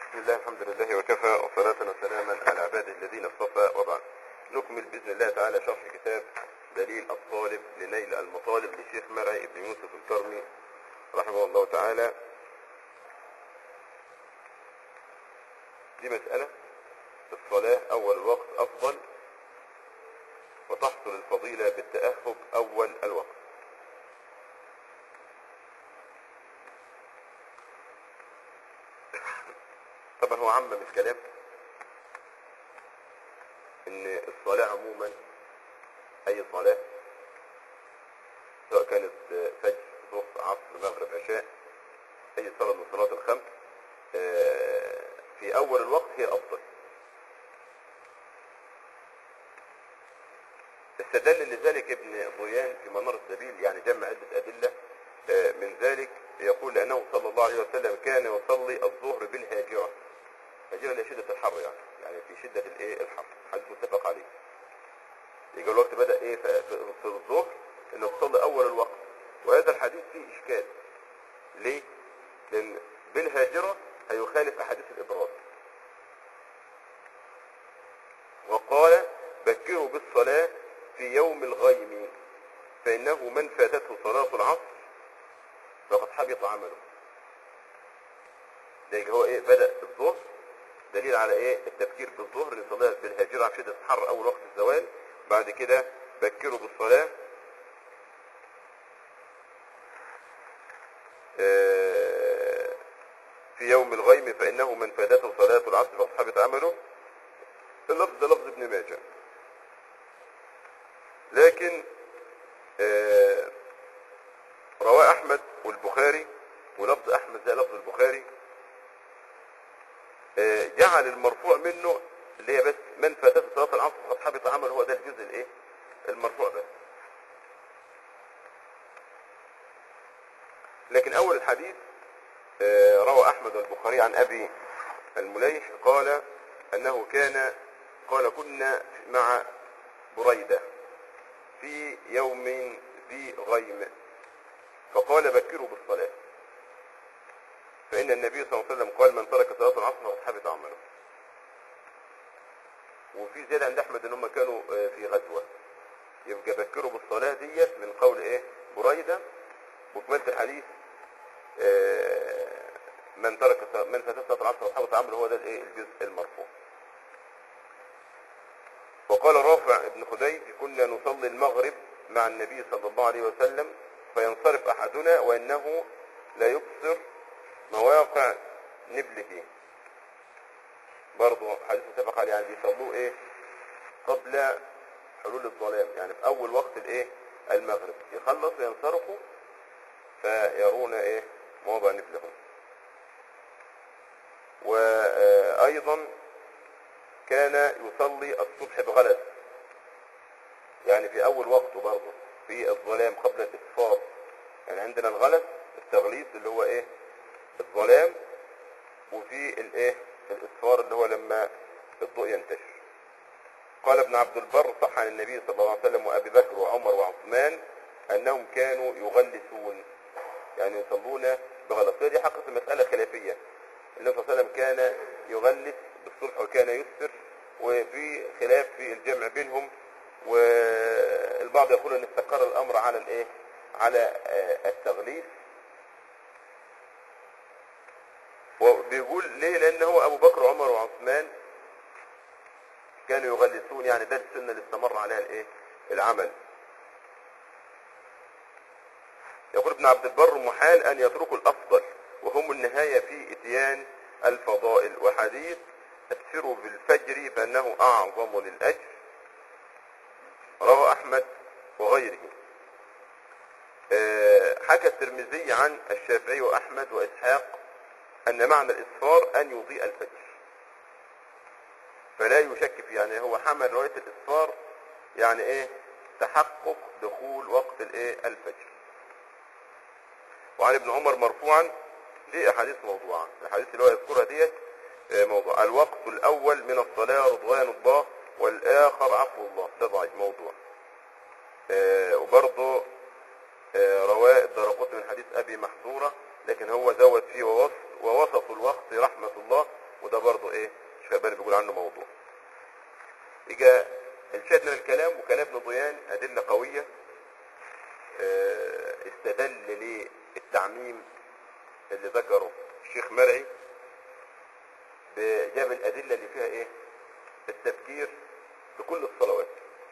بسم الله الحمد لله وكفى وصلاة وسلاما على عباده الذين اصطفى وبعد نكمل بإذن الله تعالى شرح كتاب دليل الطالب لنيل المطالب للشيخ مرعي بن يوسف الكرمي رحمه الله تعالى دي مسألة الصلاة أول الوقت أفضل وتحصل الفضيلة بالتأهب أول الوقت طبعا هو عمم الكلام ان الصلاة عموما اي صلاة سواء كانت فجر ظهر عصر مغرب عشاء اي صلاة من الصلوات الخمس آه، في اول الوقت هي افضل استدل لذلك ابن ضيان في منار السبيل يعني جمع عدة ادلة آه، من ذلك يقول لانه صلى الله عليه وسلم كان يصلي الظهر بالهاجرة هاجرة لشدة الحر يعني يعني في شدة الايه الحر حديث متفق عليه يجي الوقت بدأ ايه في في- في الظهر انه تصلي اول الوقت وهذا الحديث فيه اشكال ليه لان بالهاجرة هيخالف احاديث الابراز وقال بكروا بالصلاة في يوم الغيم فإنه من فاتته صلاة العصر فقد حبط عمله ده هو ايه بدأ الظهر دليل على ايه التفكير بالظهر لصلاة بالهاجرة في شدة الحر اول وقت الزوال بعد كده بكروا بالصلاة آه، في يوم الغيم فإنه من فاتته صلاة العصر فقد حبط عمله اللفظ ده لفظ ابن ماجه لكن آه، رواه احمد والبخاري ولفظ احمد ده لفظ البخاري آه، جعل المرفوع منه اللي هي بس من فاتته صلاه العصر قد حبط عمله هو ده الجزء الايه المرفوع بس لكن اول الحديث آه، روى احمد والبخاري عن ابي المليح قال انه كان قال كنا مع بريده في يوم ذي غيم فقال بكروا بالصلاة فإن النبي صلى الله عليه وسلم قال من ترك صلاة العصر فقد حبط عمله وفي زيادة عند أحمد إن هم كانوا آه، في غزوة يبقى بكروا بالصلاة ديت من قول إيه بريدة وكملت الحديث آه، من ترك صلاة- من فاتت صلاة العصر فقد حبط عمله هو ده الإيه الجزء المرفوع وقال رافع بن خديج كنا نصلي المغرب مع النبي صلى الله عليه وسلم فينصرف احدنا وانه لا يبصر مواقع نبله برضه حديث متفق عليه يعني بيصلوه ايه قبل حلول الظلام يعني في اول وقت الايه المغرب يخلص وينصرفوا فيرون ايه مواضع نبلهم وايضا كان يصلي الصبح بغلس يعني في اول وقته برضه في الظلام قبل الاسفار يعني عندنا الغلس التغليظ اللي هو ايه الظلام وفي الايه الاسفار اللي هو لما الضوء ينتشر قال ابن عبد البر صح عن النبي صلى الله عليه وسلم وابي بكر وعمر وعثمان انهم كانوا يغلسون يعني يصلون بغلس دي حقيقة المسألة خلافية النبي صلى الله عليه وسلم كان يغلس بالصبح وكان يسر وفي خلاف في الجمع بينهم والبعض يقول ان استقر الامر على الايه على آه، التغليف وبيقول ليه لان هو ابو بكر وعمر وعثمان كانوا يغلسون يعني ده السنه اللي استمر عليها الايه العمل يقول ابن عبد البر محال ان يتركوا الافضل وهم النهايه في اتيان الفضائل وحديث ابشروا بالفجر فانه اعظم للاجر رواه احمد وغيره آه، حكى الترمذي عن الشافعي واحمد واسحاق ان معنى الاسفار ان يضيء الفجر فلا يشك في يعني هو حمل روايه الاسفار يعني ايه تحقق دخول وقت الايه الفجر وعن ابن عمر مرفوعا دي احاديث موضوعه الاحاديث اللي هو يذكرها ديت آه، موضوع الوقت الاول من الصلاه رضوان الله والاخر عفو الله ده ضعيف موضوع آه، وبرضه آه، رواه الدرقطني من حديث ابي محذوره لكن هو زود فيه ووصف ووصف الوقت رحمه الله ده برضه ايه شيخ بيقول عنه موضوع يجي الشاهد من الكلام وكلام ابن ضيان أدلة قوية آه، استدل للتعميم اللي ذكره الشيخ مرعي جاب الأدلة اللي فيها ايه التفكير بكل الصلوات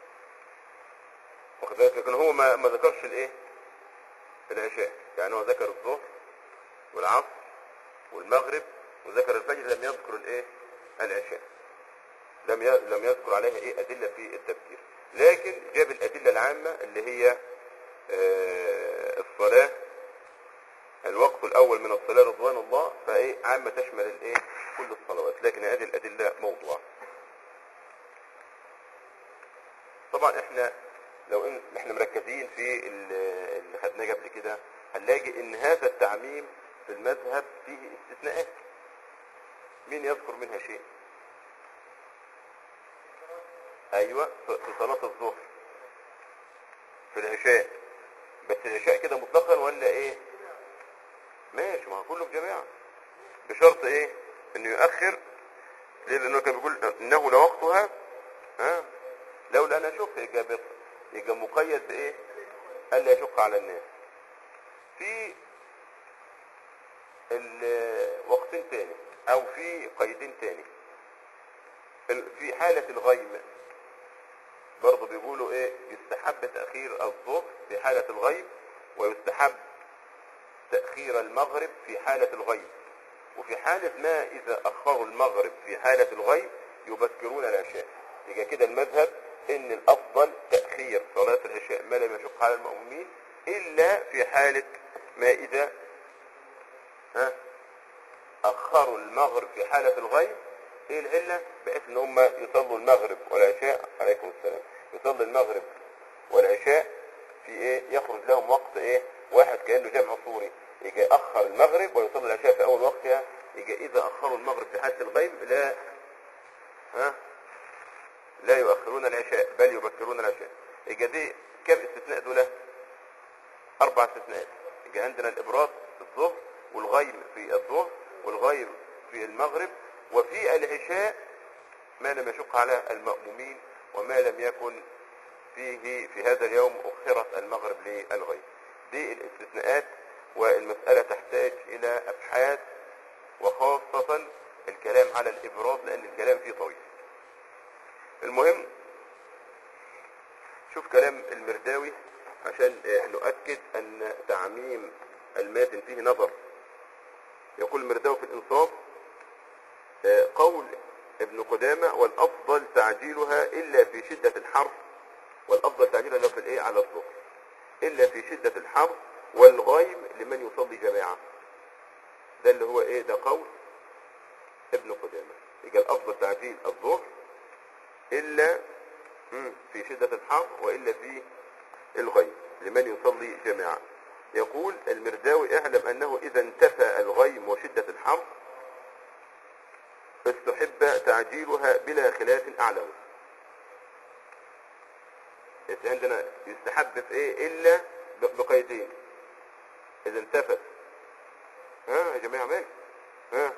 واخد بالك لكن هو ما, ما ذكرش الايه العشاء يعني هو ذكر الظهر والعصر والمغرب وذكر الفجر لم يذكر الايه العشاء لم ي- لم يذكر عليها ايه ادله في التفكير لكن جاب الادله العامه اللي هي آه، الصلاه الوقت الاول من الصلاه رضوان الله فايه عامه تشمل الايه كل الصلوات لكن هذه الادله موضوع طبعا احنا لو ان احنا مركزين في ال- اللي خدناه قبل كده هنلاقي ان هذا التعميم في المذهب فيه استثناءات مين يذكر منها شيء ايوه في في صلاة الظهر في العشاء بس العشاء كده مطلقا ولا ايه ماشي ما هو كله في جماعة بشرط ايه انه يؤخر ليه لانه كان بيقول انه لوقتها ها لولا انا اشك يبقى بيط- يبقى مقيد بايه الا يشق على الناس في الوقتين تاني او في قيدين تاني ال- في حالة الغيم برضه بيقولوا ايه يستحب تأخير الظهر في حالة الغيم ويستحب تأخير المغرب في حالة الغيم وفي حالة ما إذا أخروا المغرب في حالة الغيب يبكرون العشاء يبقى كده المذهب إن الأفضل تأخير صلاة العشاء ما لم يشق على المأمومين إلا في حالة ما إذا ها أخروا المغرب في حالة الغيب إيه العلة بحيث إن هم يصلوا المغرب والعشاء عليكم السلام يصلوا المغرب والعشاء في إيه يخرج لهم وقت إيه واحد كأنه جمع صوري يجي أخر المغرب ويصلي العشاء في أول وقتها يجي إذا أخروا المغرب في حالة الغيب لا ها لا يؤخرون العشاء بل يبكرون العشاء يجي دي كم استثناء دول أربع استثناءات يجي عندنا الإبراد في الظهر والغيم في الظهر والغيم في المغرب وفي العشاء ما لم يشق على المأمومين وما لم يكن فيه في هذا اليوم أخرت المغرب للغيب دي الاستثناءات والمسألة تحتاج إلى أبحاث وخاصة الكلام على الإبراز لأن الكلام فيه طويل المهم شوف كلام المرداوي عشان آه، نؤكد أن تعميم الماتن فيه نظر يقول المرداوي في الإنصاف آه، قول ابن قدامة والأفضل تعجيلها إلا في شدة الحر والأفضل تعجيلها لو في الإيه على الظهر إلا في شدة الحر والغيم لمن يصلي جماعة ده اللي هو إيه ده قول ابن قدامة يبقى الأفضل تعجيل الظهر إلا مم، في شدة الحر وإلا في الغيم لمن يصلي جماعة يقول المرداوي اعلم أنه إذا انتفى الغيم وشدة الحر استحب تعجيلها بلا خلاف أعلم يبقى عندنا يستحب في ايه الا ب- بقيدين اذا انتفت ها يا جماعه ماشي ها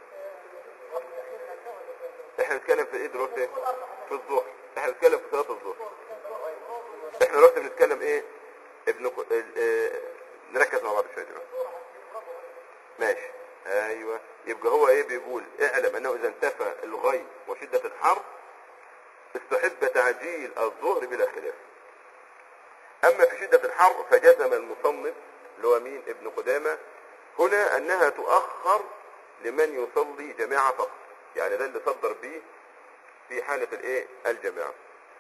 احنا بنتكلم في ايه دلوقتي في الظهر احنا بنتكلم في صلاه الظهر احنا دلوقتي بنتكلم ايه ابن ق- ال- آه، نركز مع بعض شويه دلوقتي ماشي ايوه يبقى هو ايه بيقول اعلم انه اذا انتفى الغي وشده الحر استحب تعجيل الظهر بلا خلاف اما في شدة الحر فجزم المصنف اللي هو مين ابن قدامة هنا انها تؤخر لمن يصلي جماعة فقط يعني ده اللي صدر به في حالة الايه الجماعة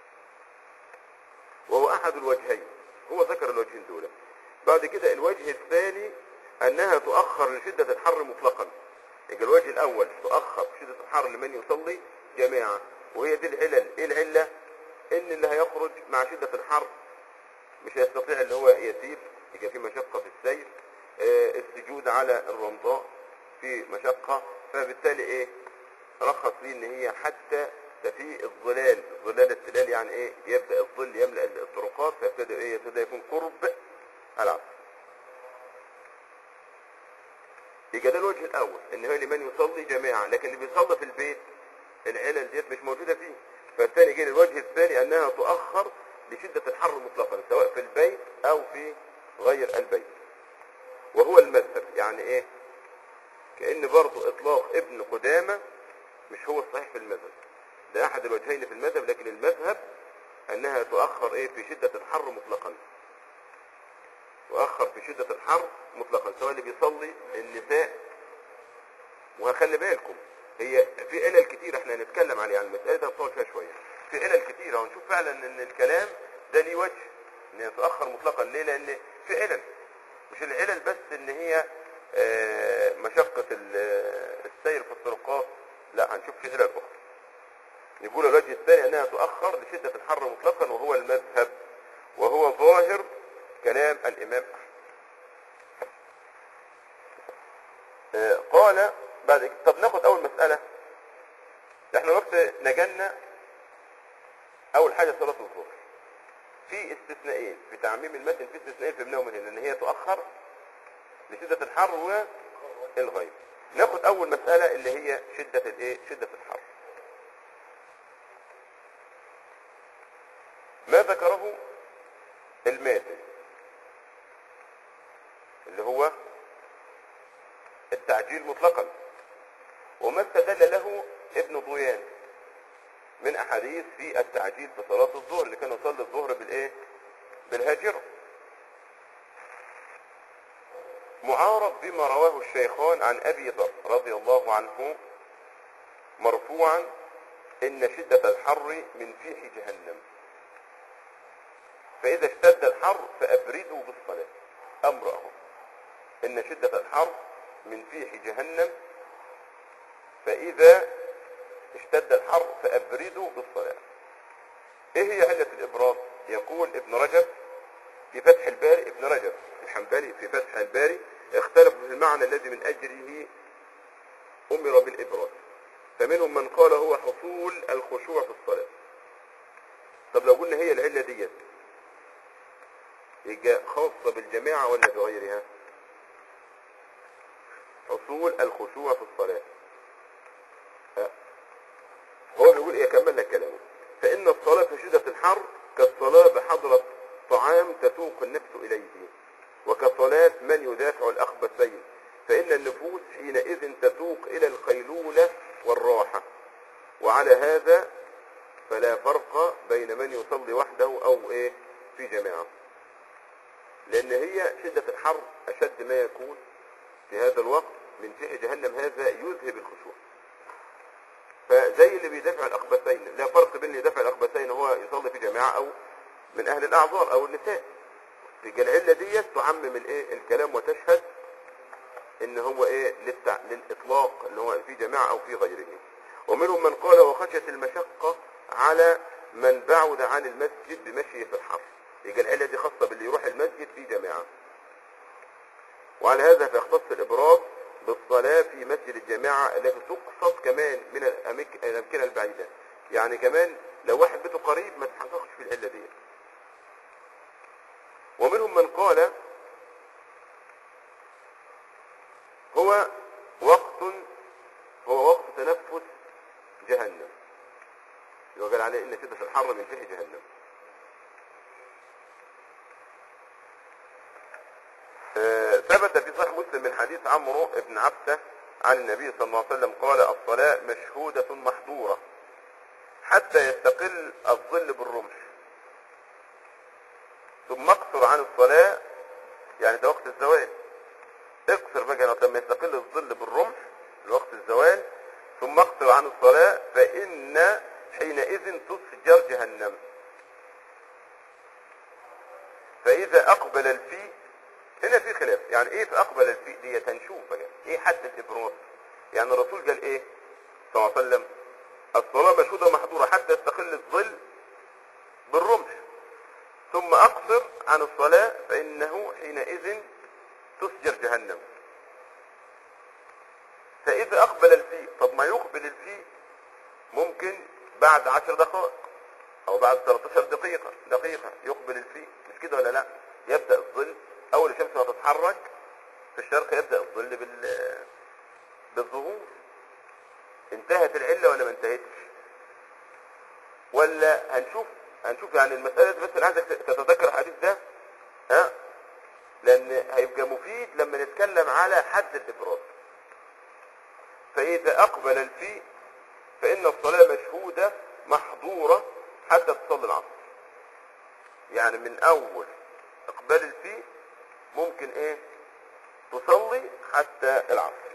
وهو احد الوجهين هو ذكر الوجهين دول بعد كده الوجه الثاني انها تؤخر لشدة الحر مطلقا يبقى الوجه الاول تؤخر شدة الحر لمن يصلي جماعة وهي دي العلل ايه العلة ان اللي هيخرج مع شدة الحر مش هيستطيع اللي هو يسير يبقى في مشقة في السير آه، السجود على الرمضاء في مشقة فبالتالي ايه رخص لي ان هي حتى تفي الظلال ظلال التلال يعني ايه يبدأ الظل يملأ الطرقات فيبتدي ايه يبتدي يكون قرب العصر يبقى ده الوجه الاول ان هو لمن يصلي جماعه لكن اللي بيصلي في البيت العلل ديت مش موجوده فيه فالثاني جه الوجه الثاني انها تؤخر لشده الحر مطلقا سواء في البيت او في غير البيت وهو المذهب يعني ايه كأن برضو اطلاق ابن قدامة مش هو الصحيح في المذهب ده احد الوجهين في المذهب لكن المذهب انها تؤخر ايه في شدة الحر مطلقا تؤخر في شدة الحر مطلقا سواء اللي بيصلي النساء وهخلي بالكم هي في علل كتير احنا هنتكلم عليها عن المسألة دي هنطول فيها شوية في علل كتيرة ونشوف فعلا ان الكلام ده ليه وجه ان يتأخر مطلقا ليه لان في علل مش العلل بس ان هي آه، مشقة ال- السير في الطرقات لا هنشوف في علل اخرى يقول الوجه الثاني انها تؤخر لشدة الحر مطلقا وهو المذهب وهو ظاهر كلام الامام احمد آه، قال بعد كده- طب ناخد اول مسألة احنا وقت نجلنا اول حاجة صلاة الظهر في استثنائين في تعميم المتن في استثنائين فهمناهم من هنا ان هي تؤخر لشدة الحر والغيب ناخد اول مسألة اللي هي شدة الايه شدة الحر ما ذكره المازن اللي هو التعجيل مطلقا وما استدل له ابن ضيان من احاديث في التعجيل في صلاة الظهر اللي كان يصلي الظهر بالايه بالهاجرة معارض بما رواه الشيخان عن ابي ذر رضي الله عنه مرفوعا ان شدة الحر من فيح جهنم فاذا اشتد الحر فابردوا بالصلاة امره ان شدة الحر من فيح جهنم فاذا اشتد الحر فابردوا بالصلاة ايه هي علة الابراد يقول ابن رجب في فتح الباري ابن رجب الحنبلي في فتح الباري اختلفوا في المعنى الذي من اجله امر بالابراد فمنهم من قال هو حصول الخشوع في الصلاة طب لو قلنا هي العلة ديت يبقى خاصة بالجماعة ولا بغيرها حصول الخشوع في الصلاة ها. هو بيقول ايه كمل لك كلامه فإن الصلاة في شدة الحر كالصلاة بحضرة طعام تتوق النفس إليه وكصلاة من يدافع الأخبثين فإن النفوس حينئذ تتوق إلى القيلولة والراحة وعلى هذا فلا فرق بين من يصلي وحده أو إيه في جماعة لأن هي شدة الحر أشد ما يكون في هذا الوقت من فيح جهنم هذا يذهب الخشوع فزي اللي بيدافع الأخبثين لا فرق بين اللي يدافع الأخبثين هو يصلي في جماعة أو من أهل الأعذار أو النساء تيجي العلة ديت تعمم الايه الكلام وتشهد ان هو ايه للتع... للاطلاق اللي هو في جماعة او في غيره ومنهم من قال وخشية المشقة على من بعد عن المسجد بمشيه في الحر يبقى العلة دي خاصة باللي يروح المسجد في جماعة وعلى هذا فيختص الإبراز بالصلاة في مسجد الجماعة التي تقصد كمان من الأمك- الأمكنة البعيدة يعني كمان لو واحد بيته قريب ما تحققش في العلة دي ومنهم من قال هو وقت هو وقت تنفس جهنم يقال عليه ان شدة الحر من فيه جهنم آه، ثبت في صحيح مسلم من حديث عمرو بن عبسة عن النبي صلى الله عليه وسلم قال الصلاة مشهودة محظورة حتى يستقل الظل بالرمح ثم اقصر عن الصلاة يعني ده وقت الزوال اقصر بقى لما يستقل الظل بالرمح لوقت الزوال ثم اقصر عن الصلاة فإن حينئذ تسجر جهنم فإذا أقبل الفيء هنا في خلاف يعني إيه في أقبل الفيء دي هنشوف بقى إيه حد الإبراز يعني الرسول قال إيه صلى الله عليه وسلم الصلاة مشهودة محظورة حتى يستقل الظل بالرمح ثم أقصر عن الصلاة فإنه حينئذ تسجر جهنم فإذا أقبل الفيء طب ما يقبل الفيء ممكن بعد عشر دقائق أو بعد 13 دقيقة دقيقة يقبل الفيء مش كده ولا لا يبدأ الظل أول الشمس ما تتحرك في الشرق يبدأ الظل بال بالظهور انتهت العلة ولا ما انتهتش ولا هنشوف هنشوف يعني المسألة دي بس انا عايزك تتذكر الحديث ده ها لان هيبقى مفيد لما نتكلم على حد الافراد فاذا اقبل الفي فان الصلاة مشهودة محظورة حتى تصلي العصر يعني من اول اقبال الفي ممكن ايه تصلي حتى العصر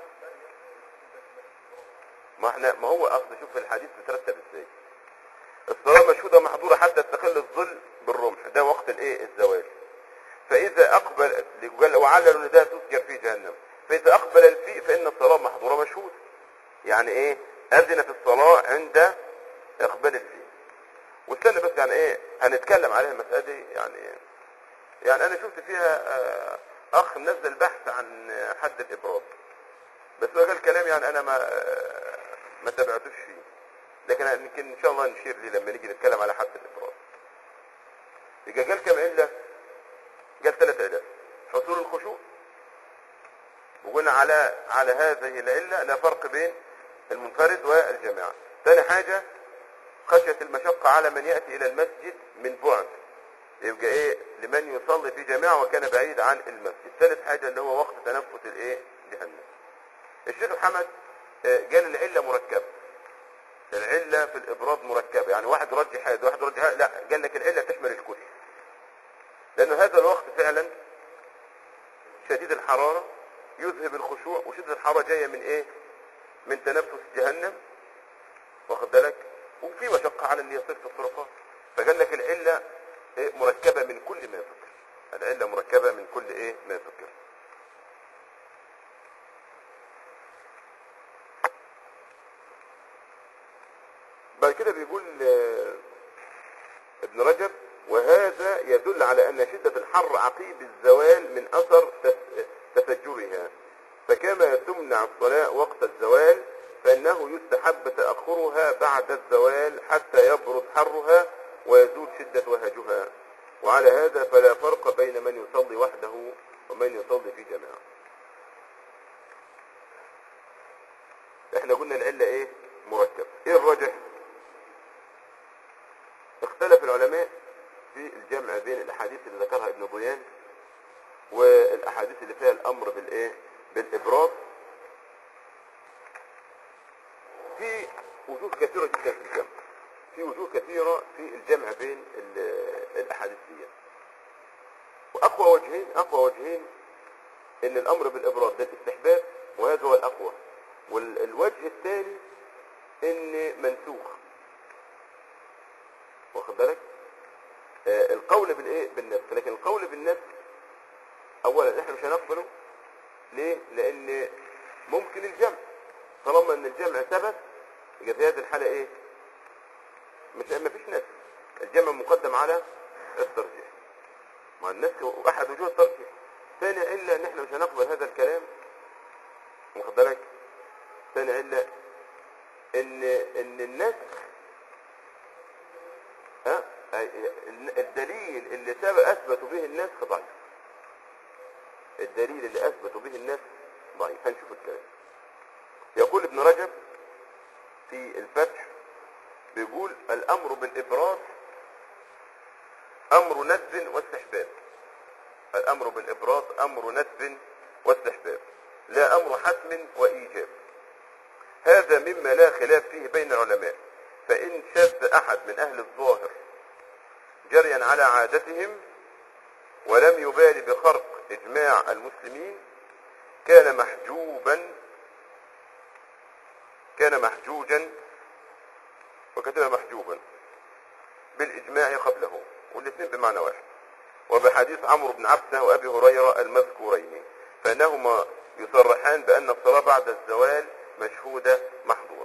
ما احنا ما هو اصل شوف الحديث مترتب ازاي الصلاة مشهودة محظورة حتى تستقل الظل بالرمح ده وقت الايه الزوال فاذا اقبل قال وعلل ان ده تسجر في جهنم فاذا اقبل الفي فان الصلاة محظورة مشهودة يعني ايه اذن في الصلاة عند اقبال الفي واستنى بس يعني ايه هنتكلم عليها المسألة دي يعني يعني انا شفت فيها آه، اخ منزل بحث عن حد الابراج بس هو قال كلام يعني انا ما آه، ما تابعتوش فيه لكن يمكن ان شاء الله نشير ليه لما نيجي نتكلم على حد الافراد يبقى قال كم عله قال ثلاث علل حصول الخشوع وقلنا على على هذه العله لا فرق بين المنفرد والجماعه ثاني حاجه خشيه المشقه على من ياتي الى المسجد من بعد يبقى ايه لمن يصلي في جماعه وكان بعيد عن المسجد ثالث حاجه اللي هو وقت تنفس الايه جهنم الشيخ محمد آه، قال العله مركبه العلة في الإبراز مركبة يعني واحد رجح هذا واحد رجح هذا لا قال لك العلة تشمل الكل لأن هذا الوقت فعلا شديد الحرارة يذهب الخشوع وشدة الحرارة جاية من إيه من تنفس جهنم واخد بالك وفي مشقة على اللي يصير في الطرقات فقال لك العلة إيه مركبة من كل ما ذكر العلة مركبة من كل إيه ما ذكر بعد كده بيقول آه، ابن رجب وهذا يدل على أن شدة الحر عقيب الزوال من أثر تس- تفجرها فكما تمنع الصلاة وقت الزوال فإنه يستحب تأخرها بعد الزوال حتى يبرد حرها ويزول شدة وهجها وعلى هذا فلا فرق بين من يصلي وحده ومن يصلي في جماعة احنا قلنا العلة ايه مركب ايه الراجح اختلف العلماء في الجمع بين الاحاديث اللي ذكرها ابن ضيان والاحاديث اللي فيها الامر بالايه بالابراز في وجوه كثيره جدا في الجمع في وجوه كثيره في الجمع بين ال- الاحاديث دي واقوى وجهين اقوى وجهين ان الامر بالابراز ده الاستحباب وهذا هو الاقوى والوجه الثاني ان منسوخ واخد بالك آه القول بالايه بالنفس لكن القول بالنفس اولا احنا مش هنقبله ليه لان ممكن الجمع طالما ان الجمع ثبت يبقى في هذه الحاله ايه مش ما فيش نسخ الجمع مقدم على الترجيح مع النسخ احد وجوه الترجيح ثاني عله ان احنا مش هنقبل هذا الكلام واخد بالك ثاني عله ان ان النسخ ها الدليل اللي سبق اثبتوا به النسخ ضعيف الدليل اللي اثبتوا به النسخ ضعيف هنشوف الكلام يقول ابن رجب في الفتح بيقول الامر بالابراز امر ندب واستحباب الامر بالابراز امر ندب واستحباب لا امر حتم وايجاب هذا مما لا خلاف فيه بين العلماء فان شذ احد من اهل الظاهر جريا على عادتهم ولم يبال بخرق اجماع المسلمين كان محجوبا كان محجوجا وكتب محجوبا بالاجماع قبله والاثنين بمعنى واحد وبحديث عمرو بن عبده وابي هريره المذكورين فانهما يصرحان بان الصلاه بعد الزوال مشهوده محظوره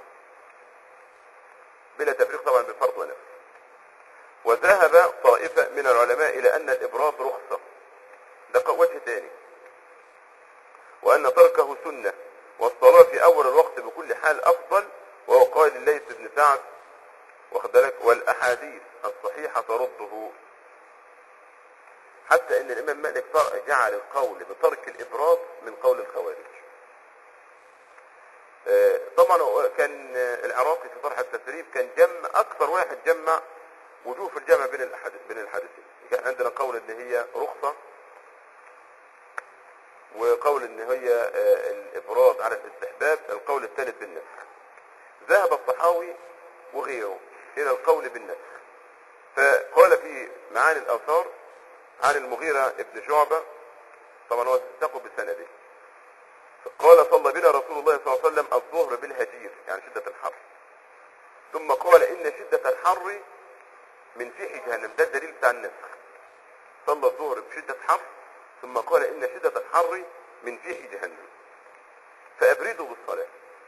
بلا تفريق طبعا بفرض ونفس وذهب طائفه من العلماء الى ان الابراز رخصه ده وجه ثاني وان تركه سنه والصلاه في اول الوقت بكل حال افضل وهو قال الليث بن سعد واخد بالك والاحاديث الصحيحه ترده حتى ان الامام مالك طر- جعل القول بترك الابراز من قول الخوارج آه، طبعا هو كان آه، العراقي في طرح التسريب كان جمع اكثر واحد جمع وجوه في الجمع بين الحدث بين الحدثين كان عندنا قول ان هي رخصه وقول ان هي آه، الابراز على الاستحباب القول الثالث بالنسخ ذهب الطحاوي وغيره الى القول بالنسخ فقال في معاني الاثار عن المغيرة ابن شعبة طبعا هو تقوا بسنده قال صلى بنا رسول الله صلى الله عليه وسلم الظهر بالهجير يعني شدة الحر ثم قال ان شدة الحر من فيح جهنم ده الدليل بتاع النسخ صلى الظهر بشدة حر ثم قال ان شدة الحر من فيح جهنم فابردوا بالصلاة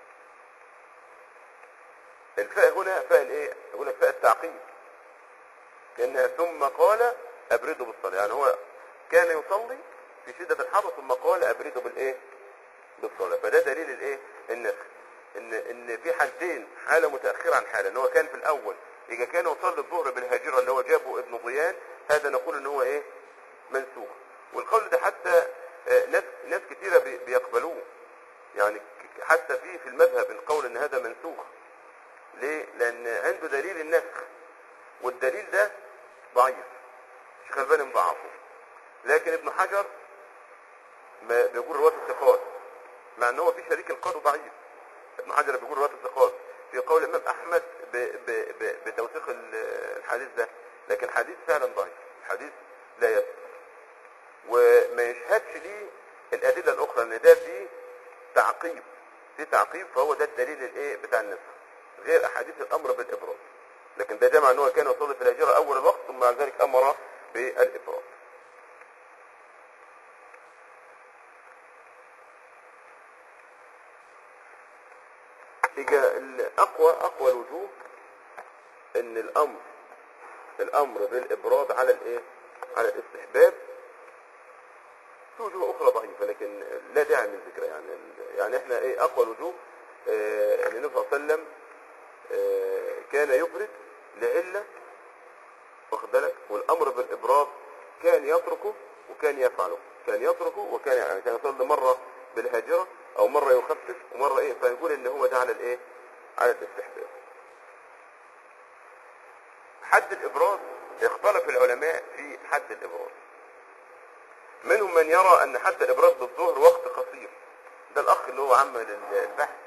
الفاء هنا فاء الايه يقول لك فاء التعقيب لانها ثم قال ابردوا بالصلاة يعني هو كان يصلي في شدة الحر ثم قال ابردوا بالايه بالصلاة فده دليل الايه النسخ ان ان في حالتين حالة متأخرة عن حالة ان هو كان في الاول اذا كان يصلي الظهر بالهاجرة اللي هو جابه ابن ضيان هذا نقول ان هو ايه منسوخ والقول ده حتى آه، ناس ناس كتيرة بي- بيقبلوه يعني ك- حتى في في المذهب القول ان هذا منسوخ ليه لان عنده دليل النسخ والدليل ده ضعيف الشيخ الباني مضاعفه لكن ابن حجر ما بيقول رواة الثقات مع ان هو في شريك القاضي ضعيف ابن حجر بيقول رواة الثقات في قول الامام احمد ب ب ب بتوثيق ال- الحديث ده لكن الحديث فعلا ضعيف الحديث لا يثبت وما يشهدش ليه الادله الاخرى ان ده فيه تعقيب في تعقيب فهو ده الدليل الايه بتاع النسخ غير احاديث الامر بالابراز لكن ده جمع ان هو كان يصلي في الهجره اول الوقت ثم بعد ذلك امر بالابراز يجا الاقوى اقوى الوجوه ان الامر الامر بالابراد على الايه على الاستحباب في وجوه اخرى ضعيفه لكن لا داعي من ذكرها يعني يعني احنا ايه اقوى الوجوه آه، ان النبي صلى الله عليه وسلم آه، كان يبرد لعله واخد بالك والامر بالابراد كان يتركه وكان يفعله كان يتركه وكان يعني كان يصلي مره بالهاجره او مره يخفف ومره ايه فيقول ان هو ده على الايه على الاستحباب حد الابراز اختلف العلماء في حد الابراز منهم من يرى ان حد الابراز بالظهر وقت قصير ده الاخ اللي هو عمل البحث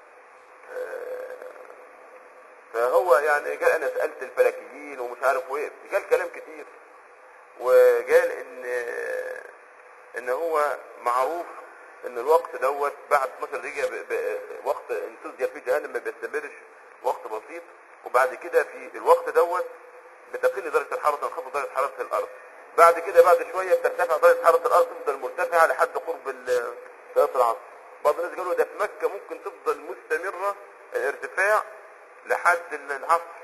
فهو يعني قال انا سالت الفلكيين ومش عارف ايه قال كلام كتير وقال ان ان هو معروف ان الوقت دوت بعد 12 دقيقه ب- ب- وقت انتظر فيه جهنم ما بيستمرش وقت بسيط وبعد كده في الوقت دوت بتقل درجه الحراره تنخفض درجه حراره الارض بعد كده بعد شويه بترتفع درجه حراره الارض تفضل مرتفعه لحد قرب ال- صلاه العصر بعض الناس قالوا ده في مكه ممكن تفضل مستمره الارتفاع لحد العصر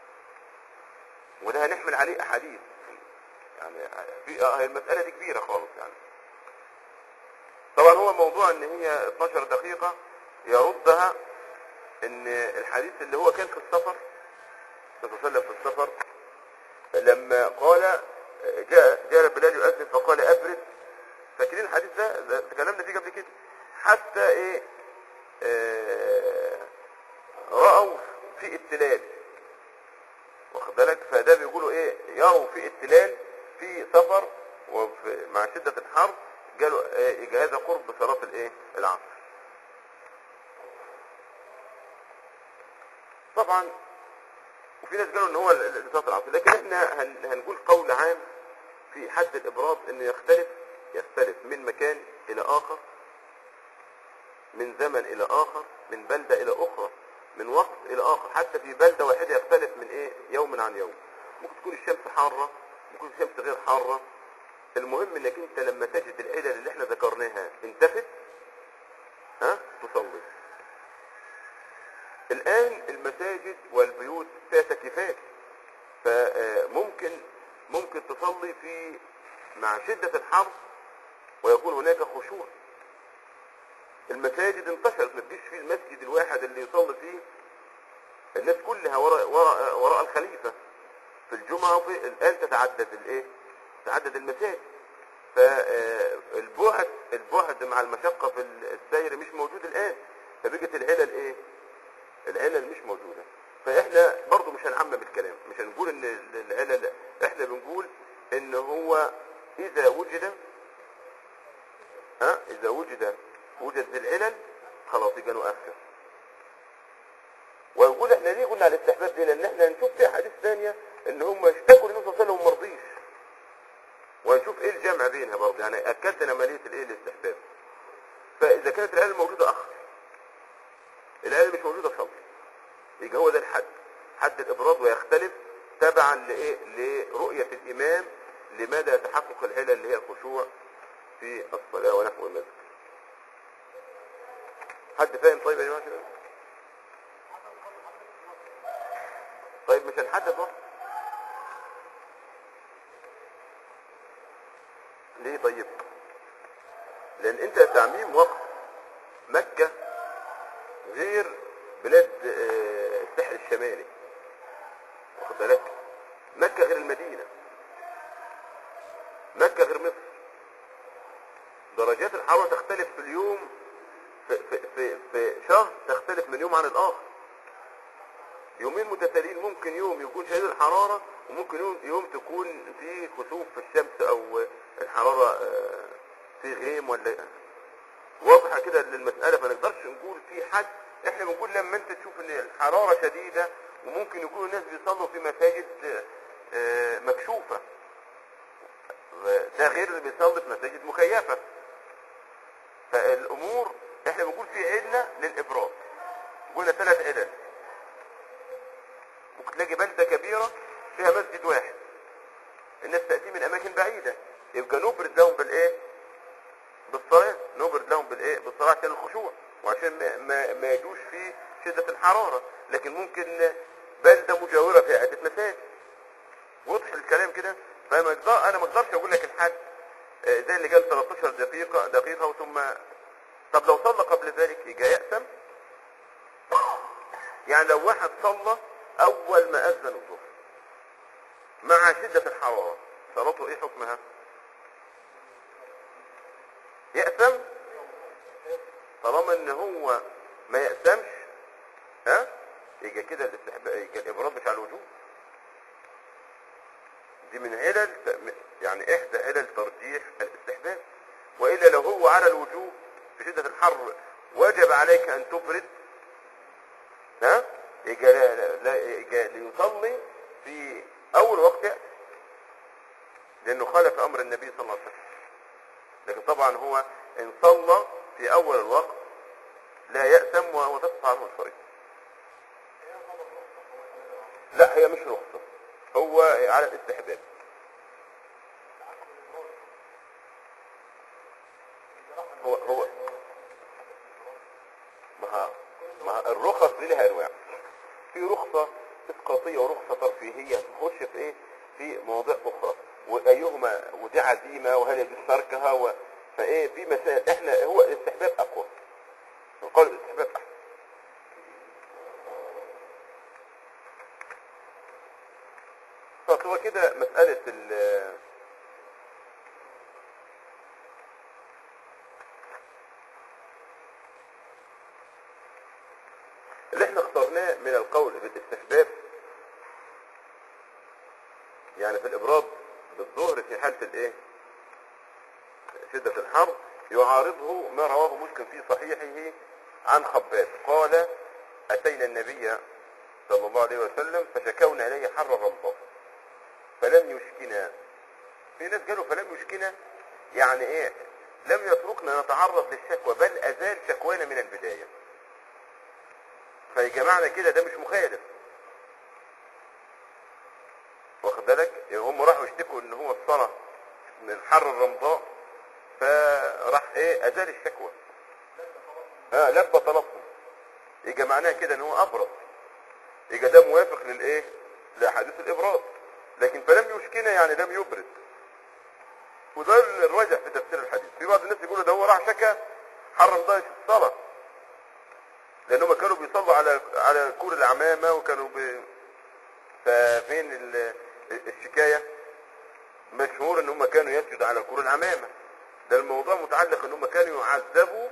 وده هنحمل عليه احاديث يعني في آه، هي المساله دي كبيره خالص يعني طبعا هو موضوع ان هي 12 دقيقه يردها ان الحديث اللي هو كان في السفر صلى الله عليه وسلم في السفر لما قال جاء جاء بلال يؤذن فقال ابرد فاكرين الحديث ده ده تكلمنا فيه قبل كده حتى ايه آه رأوا في التلال واخد بالك فده بيقولوا ايه يروا في التلال في سفر وفي مع شدة الحر قالوا إيه يجي هذا قرب صلاة الايه العصر طبعا وفي ناس قالوا ان هو ال- ال- صلاة العصر لكن احنا هن- هنقول قول عام في حد الابراز انه يختلف يختلف من مكان الى اخر من زمن الى اخر من بلدة الى اخرى من وقت الى اخر حتى في بلدة واحدة يختلف من ايه يوم عن يوم ممكن تكون الشمس حارة ممكن الشمس غير حارة المهم انك انت لما تجد العلل اللي احنا ذكرناها انتفت ها تصلي الان المساجد والبيوت فيها تكييفات فممكن ممكن تصلي في مع شدة الحر ويكون هناك خشوع المساجد انتشرت ما تجيش فيه المسجد الواحد اللي يصلي فيه الناس كلها وراء وراء وراء الخليفة في الجمعة وفي الآن تتعدد الايه تعدد المساجد فالبعد البعد مع المشقة في السير مش موجود الآن فبقت العلل ايه العلل مش موجودة فاحنا برضو مش هنعمم الكلام مش هنقول ان العلل احنا بنقول ان هو اذا وجد ها اذا وجد وجد العلل خلاص يبقى نؤخر ونقول احنا ليه قلنا على الاستحباب دي لان احنا هنشوف في احاديث ثانيه ان هم اشتكوا للنبي صلى الله عليه وسلم وما رضيش وهنشوف ايه الجمع بينها برضه يعني اكدت عمليه الايه الاستحباب فاذا كانت العلل موجوده اخر العلل مش موجوده صلي يبقى هو ده الحد حد الابراز ويختلف تبعا لايه لرؤيه الامام لمدى تحقق العلل اللي هي الخشوع في الصلاه ونحو ذلك حد فاهم طيب يا جماعه كده؟ طيب مش هنحدد وقت ليه طيب لان انت تعميم وقت مكة غير بلاد آه، الساحل الشمالي واخد بالك مكة غير المدينة مكة غير مصر درجات الحرارة تختلف في اليوم في, في, في, في شهر تختلف من يوم عن الآخر يومين متتاليين ممكن يوم يكون شديد الحرارة وممكن يوم, يوم تكون في كسوف في الشمس او الحرارة آه، في غيم ولا واضحة كده للمسألة ما نقدرش نقول في حد احنا بنقول لما انت تشوف ان الحرارة شديدة وممكن يكون الناس بيصلوا في مساجد آه، مكشوفة ده غير اللي بيصلي في مساجد مكيفة فالامور احنا بنقول في علة للابراج قلنا ثلاث علل ممكن تلاقي بلدة كبيرة فيها مسجد واحد الناس تأتي من أماكن بعيدة يبقى نبرد لهم بالإيه؟ بالصلاة نبرد لهم بالإيه؟ بالصلاة عشان الخشوع وعشان ما, ما, ما يجوش في شدة الحرارة لكن ممكن بلدة مجاورة فيها عدة مساجد واضح الكلام كده فما اقدر انا ما اقدرش اقول لك الحد آه، زي اللي قال 13 دقيقة دقيقة وثم طب لو صلى قبل ذلك يجي يأثم يعني لو واحد صلى اول ما اذن الظهر مع شدة الحرارة صلاته ايه حكمها يأثم طالما ان هو ما يأثمش ها يبقى كده الاستحباب يبقى الابراج مش على الوجوب دي من علل يعني احدى علل ترجيح الاستحباب والا لو هو على الوجوب في شدة الحر وجب عليك ان تبرد ها يجي لا لا لا يجي ليصلي في اول وقت يأتي لانه خالف امر النبي صلى الله عليه وسلم لكن طبعا هو ان صلى في اول الوقت لا يأثم وتقطع عنه الفريضة لا هي مش رخصة هو على الاستحباب هو هو ما ما الرخص دي لها انواع في رخصة اسقاطية ورخصة ترفيهية تخش في ايه في مواضيع اخرى وايهما ودي عزيمة وهل يجوز تركها و... فايه في مسائل احنا هو الاستحباب اقوى القول الاستحباب احسن طب هو كده مسألة ال اللي احنا اخترناه من القول بالاستحباب يعني في الابراج بالظهر في حالة الايه شدة الحر يعارضه ما رواه مسلم في صحيحه عن خباب قال اتينا النبي صلى الله عليه وسلم فشكونا اليه حر الرمضاء فلم يشكنا في ناس قالوا فلم يشكنا يعني ايه لم يتركنا نتعرض للشكوى بل ازال شكوانا من البدايه فيا جماعه كده ده مش مخالف واخد بالك يعني هم راحوا يشتكوا ان هو الصلاه من حر الرمضاء فراح ايه ازال الشكوى ها لبى طلبهم يبقى معناها كده ان هو ابرد يبقى ده موافق للايه لاحاديث الابراز لكن فلم يشكنا يعني لم يبرد وده الراجح في تفسير الحديث في بعض الناس يقولوا ده هو راح شكى حرم ضايش الصلاه لانهم كانوا بيصلوا على على كور العمامه وكانوا ب... ففين ال... الشكايه مشهور ان هم كانوا يسجدوا على كور العمامة ده الموضوع متعلق ان هم كانوا يعذبوا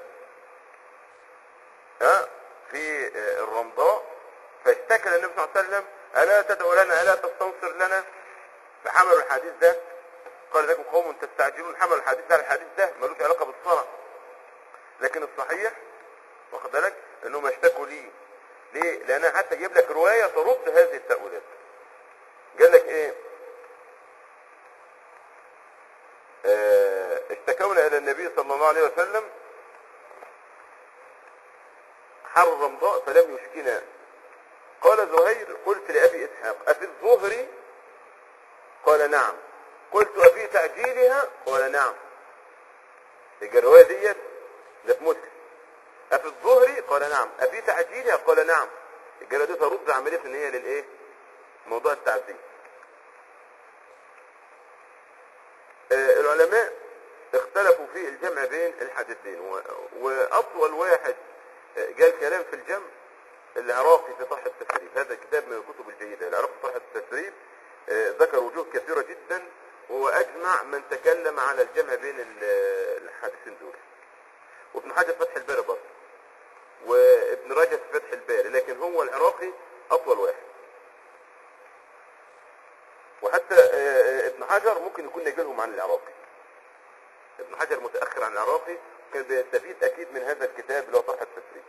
ها في آه، الرمضاء فاشتكى النبي صلى الله عليه وسلم الا تدعو لنا الا تستنصر لنا فحملوا الحديث ده قال لكم قوم تستعجلون حملوا الحديث ده على الحديث ده ملوش علاقه بالصلاه لكن الصحيح واخد بالك انهم اشتكوا ليه ليه لان حتى جيب لك روايه ترد هذه التاويلات قال لك ايه آه، اشتكونا الى النبي صلى الله عليه وسلم حر رمضاء فلم يشكنا قال زهير قلت لأبي إسحاق أفي الظهر قال نعم قلت أفي تعجيلها قال نعم يبقى الرواية ديت ده في مسلم أفي الظهر قال نعم أفي تعجيلها قال نعم يبقى دي ترد عملية ان هي للإيه موضوع التعديل آه، العلماء اختلفوا في الجمع بين الحديثين و- وأطول واحد آه، قال كلام في الجمع العراقي في طرح التسريب هذا كتاب من الكتب الجيدة العراقي في طرح التسريب آه، ذكر وجوه كثيرة جدا وأجمع من تكلم على الجمع بين ال- الحديثين دول وابن حجر فتح الباري برضه وابن رجب في فتح الباري لكن هو العراقي أطول واحد وحتى آه، آه، ابن حجر ممكن يكون نجلهم عن العراقي ابن حجر متأخر عن العراقي كان بيستفيد أكيد من هذا الكتاب اللي هو طرح التسريب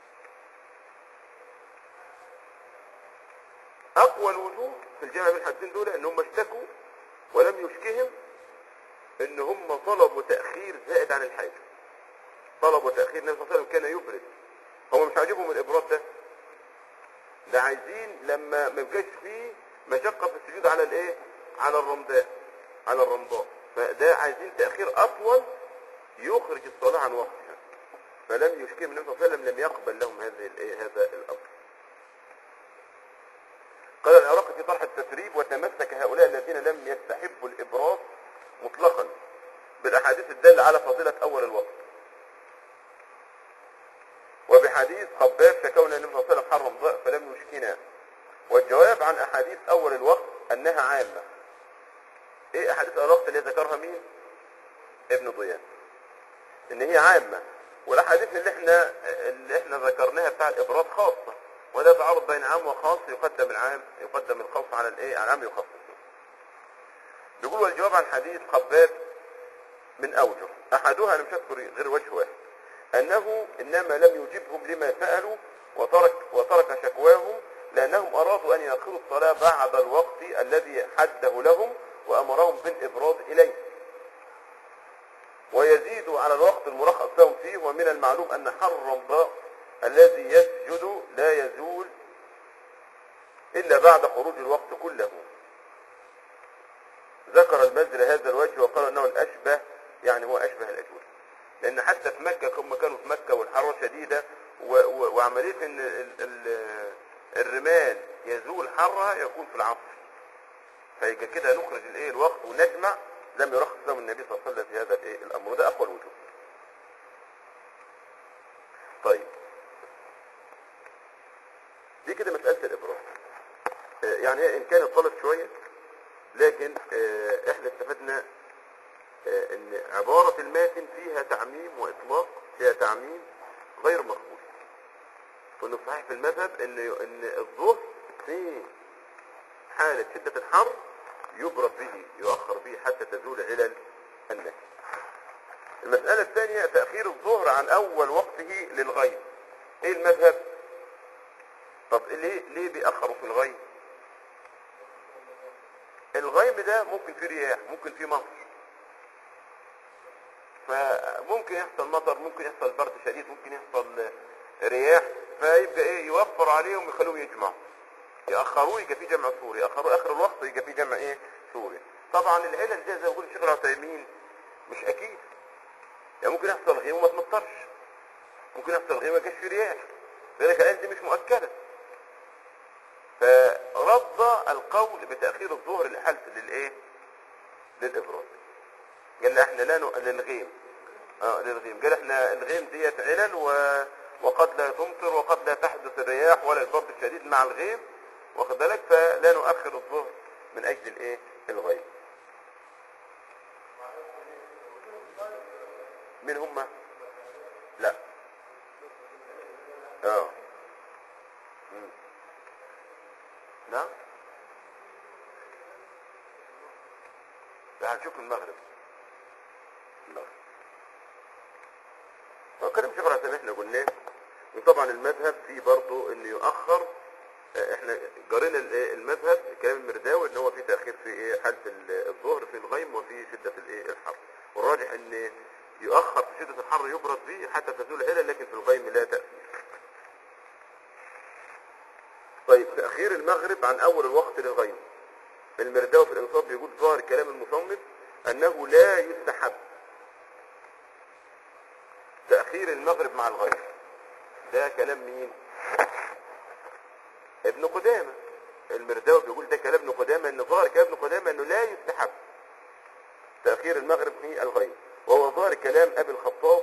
أقوى الوجوه في الجامع بين الحدين دول إن هم اشتكوا ولم يشكهم إن هم طلبوا تأخير زائد عن الحاجة طلبوا تأخير النبي صلى الله عليه وسلم كان يبرد هم مش عاجبهم الإبراد ده ده عايزين لما ما يبقاش فيه مشقة في السجود على الإيه؟ على الرمضاء على الرمضاء فده عايزين تأخير أطول يخرج الصلاة عن وقتها فلم يشكهم النبي صلى الله عليه وسلم لم يقبل لهم هذه الإيه؟ هذا الأمر قال العراقي في طرح التسريب وتمسك هؤلاء الذين لم يستحبوا الإبراز مطلقا بالأحاديث الدالة على فضيلة أول الوقت وبحديث خباب شكونا النبي صلى الله عليه وسلم حرم ضاء فلم يشكنا والجواب عن أحاديث أول الوقت أنها عامة إيه أحاديث أول الوقت اللي ذكرها مين؟ ابن ضيان إن هي عامة والأحاديث اللي احنا اللي احنا ذكرناها بتاع الإبراز خاصة ولا تعارض بين عام وخاص يقدم العام يقدم الخاص على الايه على العام يخصص بيقول والجواب عن حديث خباب من اوجه احدها انا مش هذكر غير وجه واحد انه انما لم يجبهم لما سالوا وترك وترك شكواهم لانهم ارادوا ان ياخروا الصلاه بعد الوقت الذي حده لهم وامرهم بالابراز اليه ويزيد على الوقت المرخص لهم فيه ومن المعلوم ان حر الرمضاء الذي يسجد لا يزول الا بعد خروج الوقت كله ذكر المزر هذا الوجه وقال انه الاشبه يعني هو اشبه الاجوبه لان حتى في مكه هم كانوا في مكه والحراره شديده و و وعمليه ان ال ال الرمال يزول حرها يكون في العصر فيبقى كده نخرج الايه الوقت ونجمع لم يرخص لهم النبي صلى الله عليه وسلم في هذا الايه الامر ده اقوى الوجوه طيب دي كده مسألة الإبراز آه، يعني هي إن كانت طالت شوية لكن آه، إحنا استفدنا آه، إن عبارة الماتن فيها تعميم وإطلاق فيها تعميم غير مقبول وإن الصحيح في المذهب إن إن الظهر في حالة شدة الحر يبرد به يؤخر به حتى تزول علل النهي المسألة الثانية تأخير الظهر عن أول وقته للغيب إيه المذهب؟ طب ليه ليه بيأخروا في الغيم؟ الغيم ده ممكن فيه رياح ممكن فيه مطر فممكن يحصل مطر ممكن يحصل برد شديد ممكن يحصل رياح فيبقى ايه يوفر عليهم ويخلوهم يجمعوا يأخروه يبقى في جمع سوري يأخروه آخر الوقت يبقى في جمع ايه سوري طبعا العلل دي زي ما يقول الشيخ العثيمين مش أكيد يعني ممكن يحصل غيم وما تمطرش ممكن يحصل غيم ما يجيش في رياح لذلك الآية دي مش مؤكدة فرد القول بتأخير الظهر لحالة للايه للإبراز قال لي احنا لا ن... للغيم اه للغيم قال احنا الغيم ديت علل و... وقد لا تمطر وقد لا تحدث الرياح ولا البرد الشديد مع الغيم واخد بالك فلا نؤخر الظهر من اجل الايه الغيم مين هم لا اه مم. نعم لا هنشوف المغرب المغرب هو كلام شيخ العثيمين احنا قلناه وطبعا المذهب فيه برضه انه يؤخر اه، احنا قرينا ال- ايه المذهب كلام المرداوي ان هو في تاخير في ايه حاله ال- الظهر في الغيم وفي شده الايه الحر والراجح ان يؤخر في شده الحر يبرد به حتى تزول العله لكن في الغيم لا تاثير طيب تاخير المغرب عن اول الوقت للغيم المرداوي في الانصاف بيقول ظاهر كلام المصنف انه لا يستحب تاخير المغرب مع الغيم ده كلام مين ابن قدامة المرداوي بيقول ده كلام ابن قدامة ان ظاهر كلام ابن قدامة انه لا يستحب تأخير المغرب في الغيب وهو ظاهر كلام ابي الخطاب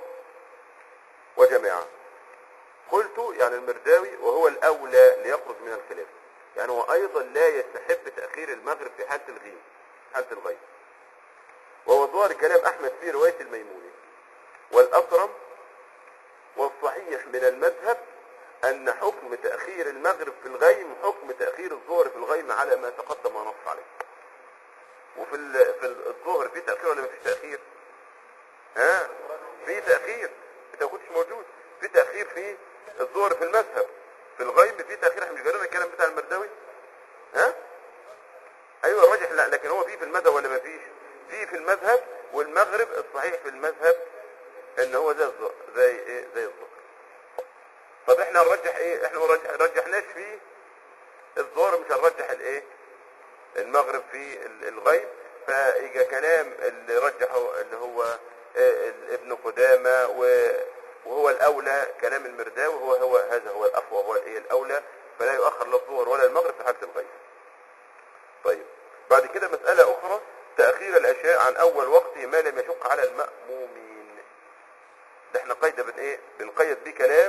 وجماعة قلت يعني المرداوي وهو الاولى ليخرج من الخلاف يعني هو ايضا لا يستحب تأخير المغرب في حالة الغيب حالة الغيب وهو ظاهر كلام احمد في رواية الميموني والاكرم والصحيح من المذهب أن حكم تأخير المغرب في الغيم حكم تأخير الظهر في الغيم على ما تقدم ونص عليه وفي ال- في ال- الظهر في تأخير ولا مفيش تأخير ها في تأخير انت ما كنتش موجود في تأخير في الظهر في المذهب في الغيم في تأخير احنا مش قرينا الكلام بتاع المرداوي ها ايوه الراجح لا لكن هو في في المذهب ولا ما فيش في في المذهب والمغرب الصحيح في المذهب ان هو زي الظهر زي ايه زي الظهر طب احنا نرجح ايه احنا ما رجح- رجحناش في الظهر مش هنرجح الايه المغرب في ال- الغيب فيجي كلام اللي رجحه اللي هو آه، ال- ابن قدامة و- وهو الاولى كلام المرداوي وهو هو هذا هو الاقوى هو الايه الاولى فلا يؤخر لا الظهر ولا المغرب في حالة الغيب طيب بعد كده مسألة اخرى تأخير الاشياء عن اول وقت ما لم يشق على المأمومين ده احنا قيد بن ايه بنقيد بيه كلام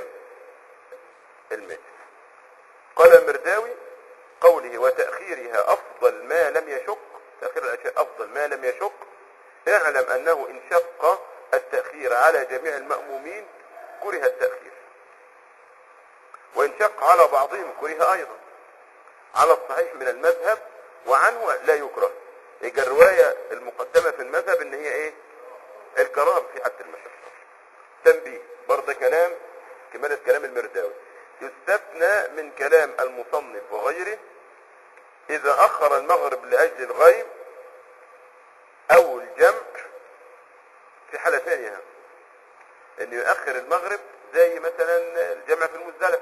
المجلس قال المرداوي قوله وتأخيرها أفضل ما لم يشق تأخير الأشياء أفضل ما لم يشق اعلم أنه إن شق التأخير على جميع المأمومين كره التأخير وإن شق على بعضهم كره أيضا على الصحيح من المذهب وعنه لا يكره يبقى الرواية المقدمة في المذهب إن هي إيه الكراهة في حد المشقة تنبيه برضه كلام كمالة كلام المرداوي يستثنى من كلام المصنف وغيره إذا أخر المغرب لأجل الغيب أو الجمع في حالة ثانية أن يؤخر المغرب زي مثلا الجمع في المزدلفة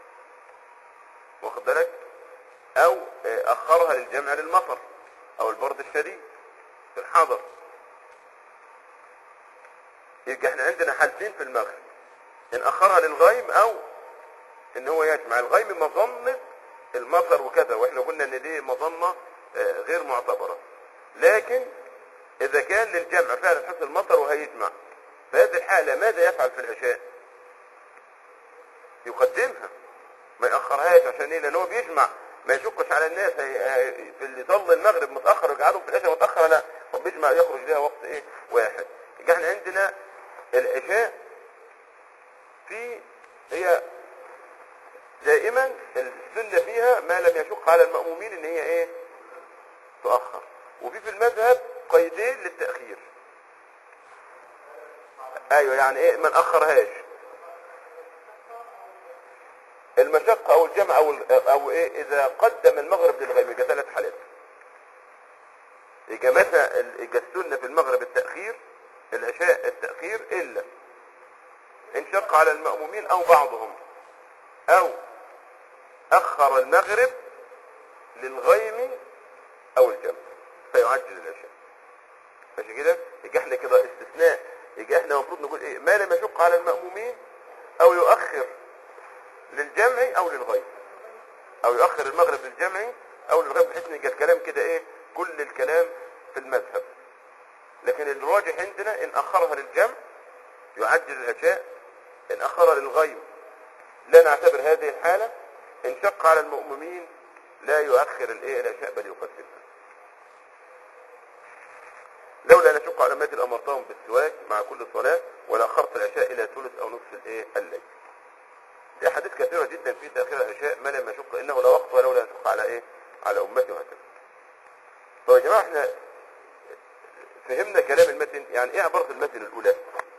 واخد بالك أو آه، أخرها للجمع للمطر أو البرد الشديد في الحضر يبقى احنا عندنا حالتين في المغرب ان اخرها للغيم او ان هو يجمع الغيم مظنة المطر وكذا واحنا قلنا ان دي مظنة آه، غير معتبرة لكن اذا كان للجمع فعلا حصل مطر وهيجمع في هذه الحالة ماذا يفعل في العشاء يقدمها ما يأخرهاش عشان ايه لان هو بيجمع ما يشكش على الناس هي هي في اللي ظل المغرب متأخر وقعدوا في العشاء متأخر لا هو بيجمع يخرج لها وقت ايه واحد يبقى احنا عندنا العشاء في هي دائما السنة فيها ما لم يشق على المأمومين ان هي ايه تؤخر وفي في المذهب قيدين للتأخير ايوه يعني ايه ما نأخرهاش المشقة او الجمع او ال- او ايه اذا قدم المغرب للغيب يبقى ثلاث حالات يبقى مثلا ال- يبقى السنة في المغرب التأخير العشاء التأخير الا ان شق على المأمومين او بعضهم او اخر المغرب للغيم او الجمع فيعجل العشاء ماشي كده يبقى احنا كده استثناء يبقى احنا المفروض نقول ايه ما لم يشق على المأمومين او يؤخر للجمع او للغيب او يؤخر المغرب للجمع او للغيب بحيث ان يبقى الكلام كده ايه كل الكلام في المذهب لكن الراجح عندنا ان اخرها للجمع يعجل العشاء ان اخرها للغيب لا نعتبر هذه الحالة ان شق على المؤمنين لا يؤخر الايه العشاء بل يقدمها لولا ان اشق على امتي لامرتهم بالسواك مع كل صلاه ولا اخرت العشاء الى ثلث او نصف الايه الليل في احاديث كثيره جدا في تاخير العشاء ما لم يشق انه لا وقت ولولا ان اشق على ايه على امتي وهكذا طيب يا جماعه احنا فهمنا كلام المتن يعني ايه عباره المتن الاولى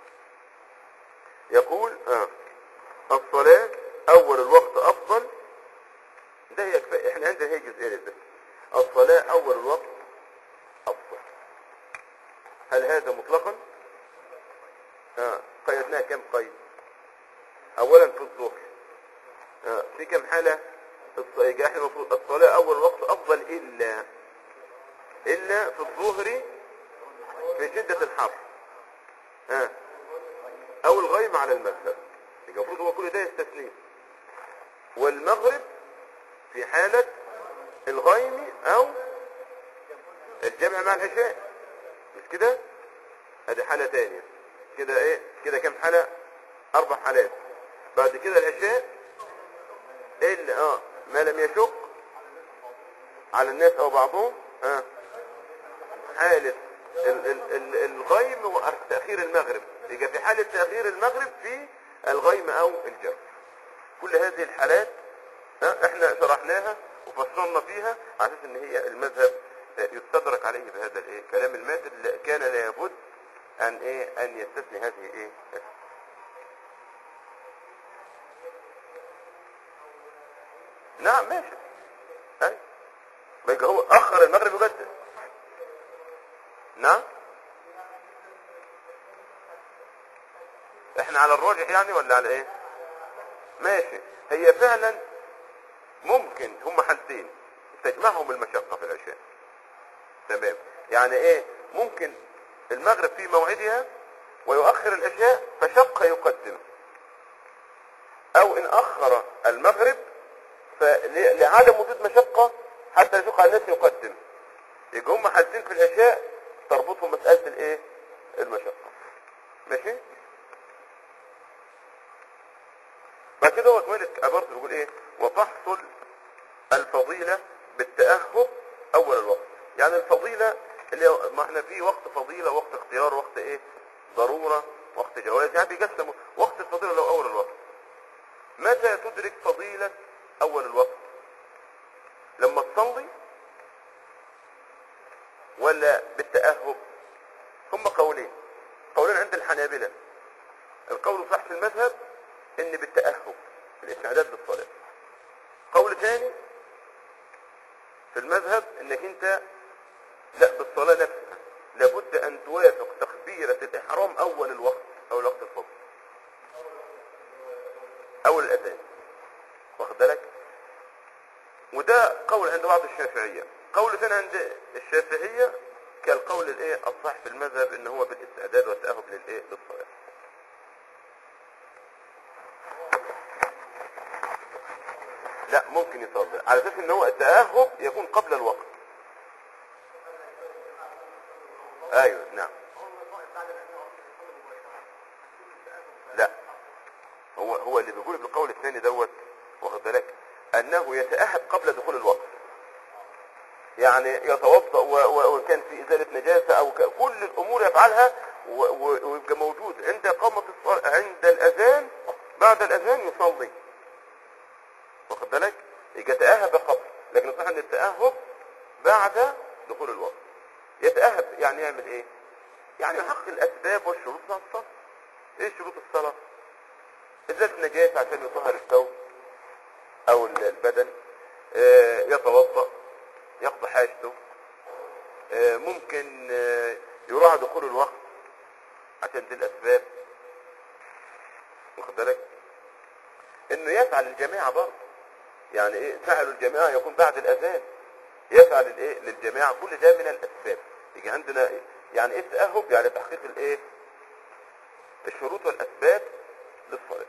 يقول آه الصلاه اول الوقت افضل ده يكفي احنا عندنا هي جزئين بس الصلاه اول الوقت افضل هل هذا مطلقا آه. قيدناها كم قيد اولا في الظهر آه. في كم حالة الص- يبقى احنا المفروض الصلاة اول وقت افضل الا الا في الظهر في شدة الحر آه. او الغيم على المذهب يبقى المفروض هو كل ده يستثنيه والمغرب في حالة الغيم او الجمع مع العشاء مش كده ادي حالة تانية كده ايه كده كم حالة اربع حالات بعد كده العشاء الا اه ما لم يشق على الناس او بعضهم اه حالة ال ال ال الغيم وتأخير المغرب يبقى في حالة تأخير المغرب في الغيم او الجمع كل هذه الحالات ها احنا شرحناها وفصلنا فيها على اساس ان هي المذهب آه، يستدرك عليه بهذا الايه كلام الماتن اللي كان لابد ان ايه ان يستثني هذه ايه نعم ماشي اي ما يبقى هو اخر المغرب يجدد نعم احنا على الراجح يعني ولا على ايه ماشي هي فعلا ممكن هم حالتين تجمعهم المشقة في العشاء تمام يعني ايه ممكن المغرب في موعدها ويؤخر العشاء فشق يقدم او ان اخر المغرب فلعدم وجود مشقة حتى يشق على الناس يقدم يبقى هم حالتين في العشاء تربطهم مسألة الايه المشقة ماشي بعد كده هو كمان عبارته بيقول ايه وتحصل الفضيلة بالتأهب اول الوقت يعني الفضيلة اللي هو- ما احنا في وقت فضيلة وقت اختيار وقت ايه ضرورة وقت جواز يعني بيقسموا وقت الفضيلة لو اول الوقت متى تدرك فضيلة اول الوقت لما تصلي ولا بالتأهب هم قولين قولين عند الحنابلة القول الصح في المذهب ان بالتأهب الاستعداد للصلاة قول ثاني في المذهب انك انت لا بالصلاة نفسها لابد ان توافق تكبيرة الاحرام اول الوقت او الوقت الفضل اول الاذان واخد بالك وده قول عند بعض الشافعية قول ثاني عند الشافعية كالقول الايه الصح في المذهب ان هو بالاستعداد والتأهب للايه للصلاة لا ممكن يصلي على اساس ان هو التأهب يكون قبل الوقت ايوه نعم لا هو هو اللي بيقول بالقول الثاني دوت واخد بالك انه يتأهب قبل دخول الوقت يعني يتوضا و- و- وكان في ازاله نجاسه او ك- كل الامور يفعلها و- و- ويبقى موجود عند اقامه الصلاه عند الاذان بعد الاذان يصلي واخد بالك يبقى تاهب قبل لكن الصحيح ان التاهب بعد دخول الوقت يتاهب يعني يعمل ايه يعني يحقق الاسباب والشروط بتاع الصلاه ايه شروط الصلاه ازاله نجاسه عشان يطهر الثوب او البدن آه، يتوضا يقضي حاجته آه، ممكن آه، يراعى دخول الوقت عشان دي الاسباب واخد بالك انه يفعل الجماعه برضه يعني ايه فعل الجماعه يكون بعد الاذان يفعل الايه للجماعه كل ده من الاسباب يجي عندنا إيه؟ يعني ايه التاهب يعني تحقيق الايه الشروط والاسباب للصلاه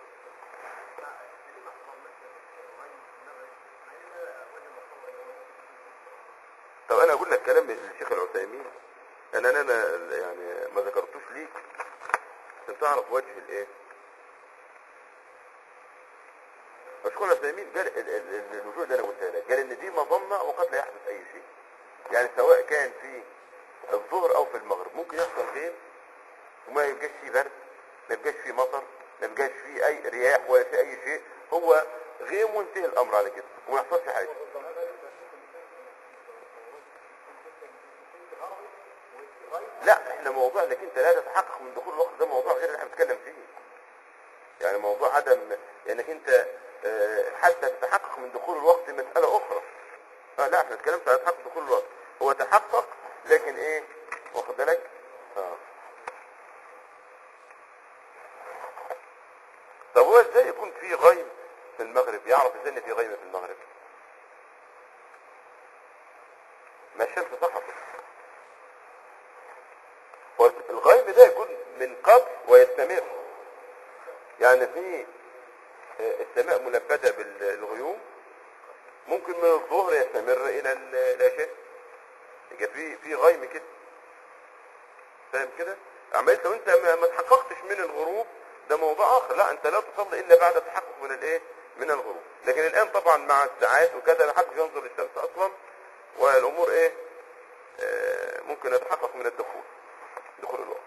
طب انا اقول لك كلام الشيخ العثيمين انا انا أنا يعني ما ذكرتوش ليك عشان تعرف وجه الايه الشيخ العثيمين قال ال- ال- ال- الوجوه اللي انا قلتها لك قال ان دي مظنه وقد لا يحدث اي شيء يعني سواء كان في الظهر او في المغرب ممكن يحصل غيم وما يبقاش فيه برد ما يبقاش فيه مطر ما يبقاش فيه اي رياح ولا في اي شيء هو غيم وانتهي الامر على كده وما يحصلش حاجه لا احنا موضوع انك انت لا تتحقق من دخول الوقت ده موضوع غير اللي احنا بنتكلم فيه يعني موضوع عدم انك انت آه، حتى تتحقق من دخول الوقت مسألة اخرى اه لا احنا اتكلمت على تحقق دخول الوقت هو تحقق لكن ايه واخد بالك اه طب هو ازاي يكون في غيم في المغرب يعرف ازاي ان في غيم في المغرب ما الشمس سقطت والغيب ده يكون من قبل ويستمر يعني في آه، السماء ملبدة بالغيوم ممكن من الظهر يستمر الى ال- العشاء يبقى في في غيم كده فاهم كده عملت لو انت ما ما تحققتش من الغروب ده موضوع اخر لا انت لا تصلي الا بعد التحقق من الايه من الغروب لكن الان طبعا مع الساعات وكذا ما حدش ينظر للشمس اصلا والامور ايه آه، ممكن يتحقق من الدخول دخول الوقت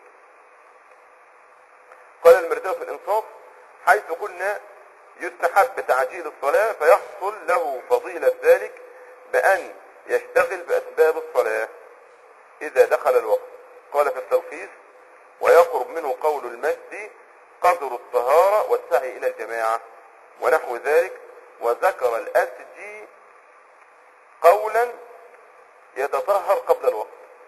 قال المرداوي في الانصاف حيث قلنا يستحب تعجيل الصلاة فيحصل له فضيلة ذلك بأن يشتغل بأسباب الصلاة إذا دخل الوقت قال في التلخيص ويقرب منه قول المجد قدر الطهارة والسعي إلى الجماعة ونحو ذلك وذكر الأسجي قولا يتطهر قبل الوقت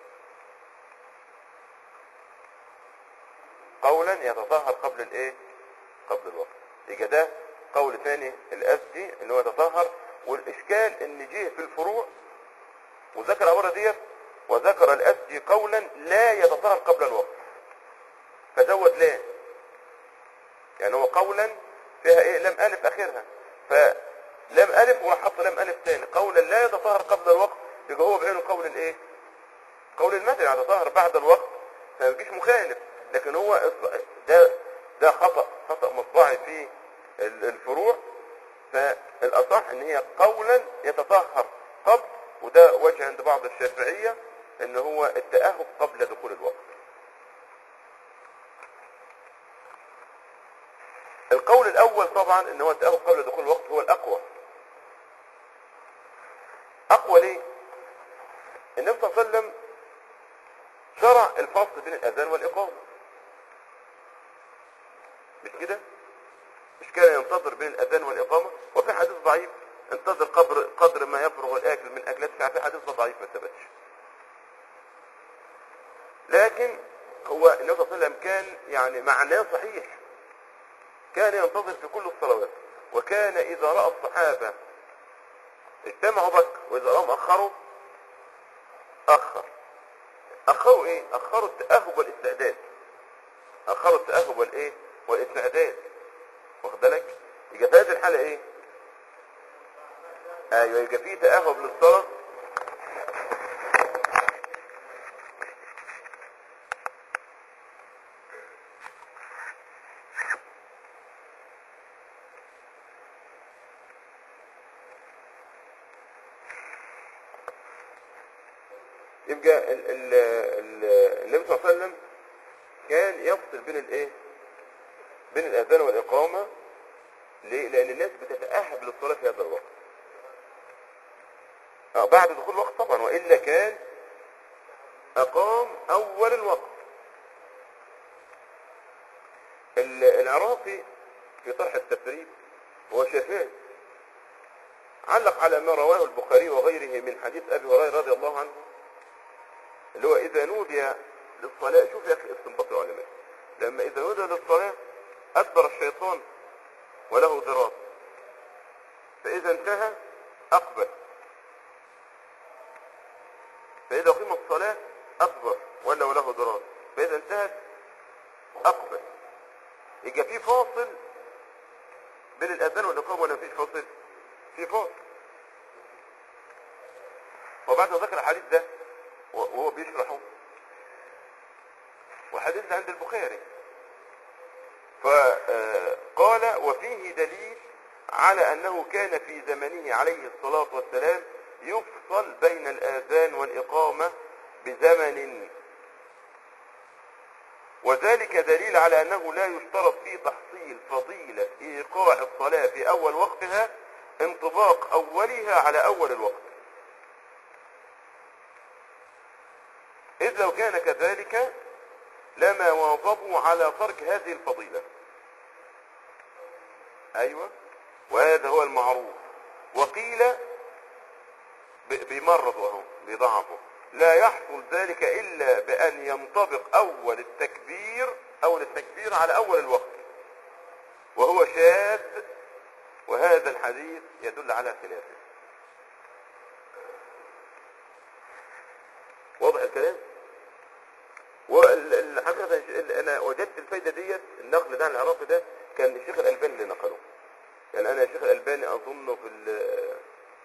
قولا يتطهر قبل الايه قبل الوقت يبقى ده قول ثاني الاسدي ان هو يتطهر والاشكال ان جه في الفروع وذكر عبارة ديت وذكر الاسدي قولا لا يتطهر قبل الوقت فزود لا يعني هو قولا فيها ايه لم الف اخرها فلم الف وراح حط لم الف ثاني قولا لا يتطهر قبل الوقت يبقى هو بعينه قول الايه قول المثل يعني يتطهر بعد الوقت فما يجيش مخالف لكن هو إص- ده ده خطأ خطأ مطبعي في ال- الفروع فالأصح ان هي قولا يتطهر قبل وده وجه عند بعض الشافعية ان هو التأهب قبل دخول الوقت القول الاول طبعا ان هو التأهب قبل دخول الوقت هو الاقوى اقوى ليه النبي صلى الله عليه وسلم شرع الفصل بين الاذان والاقامه مش كده مش كان ينتظر بين الاذان والاقامه وفي حديث ضعيف انتظر قدر قدر ما يفرغ الاكل من اكلات في حديث ضعيف ما ثبتش لكن هو النبي صلى الله عليه وسلم كان يعني معناه صحيح كان ينتظر في كل الصلوات وكان اذا راى الصحابه اجتمعوا بكر واذا راهم اخروا اخر اخروا ايه اخروا التاهب والاستعداد اخروا التاهب والايه والاستعداد واخد بالك يبقى في هذه الحاله ايه ايوه يبقى في تاهب للصلاه يبقى ال ال ال النبي صلى الله عليه وسلم كان يفصل بين الايه بين الاذان والاقامه ليه؟ لان الناس بتتاهب للصلاه في هذا الوقت آه، بعد دخول الوقت طبعا والا كان اقام اول الوقت ال- العراقي في طرح التفريد هو شافعي علق على ما رواه البخاري وغيره من حديث ابي هريره رضي الله عنه اللي هو اذا نودي للصلاه شوف يا اخي استنباط العلماء لما اذا نودي للصلاه ادبر الشيطان وله ضراب فاذا انتهى اقبل فاذا قيمت الصلاه اكبر ولا وله ضراب فاذا انتهت اقبل يبقى في فاصل بين الاذان والاقامه ولا مفيش فاصل في فاصل وبعد ما ذكر الحديث ده وهو بيشرحه والحديث ده عند البخاري فقال وفيه دليل على أنه كان في زمنه عليه الصلاة والسلام يفصل بين الآذان والإقامة بزمن وذلك دليل على أنه لا يشترط في تحصيل فضيلة إيقاع الصلاة في أول وقتها انطباق أولها على أول الوقت إذ لو كان كذلك لما واظبوا على ترك هذه الفضيلة أيوة وهذا هو المعروف وقيل ب- بيمرضوا اهو بيضعفوا لا يحصل ذلك إلا بأن ينطبق أول التكبير أول التكبير على أول الوقت وهو شاذ وهذا الحديث يدل على خلافه واضح الكلام والحقيقة انا وجدت الفايدة ديت النقل ده عن العراقي ده كان الشيخ الالباني اللي نقله يعني انا الشيخ الالباني اظنه في ال-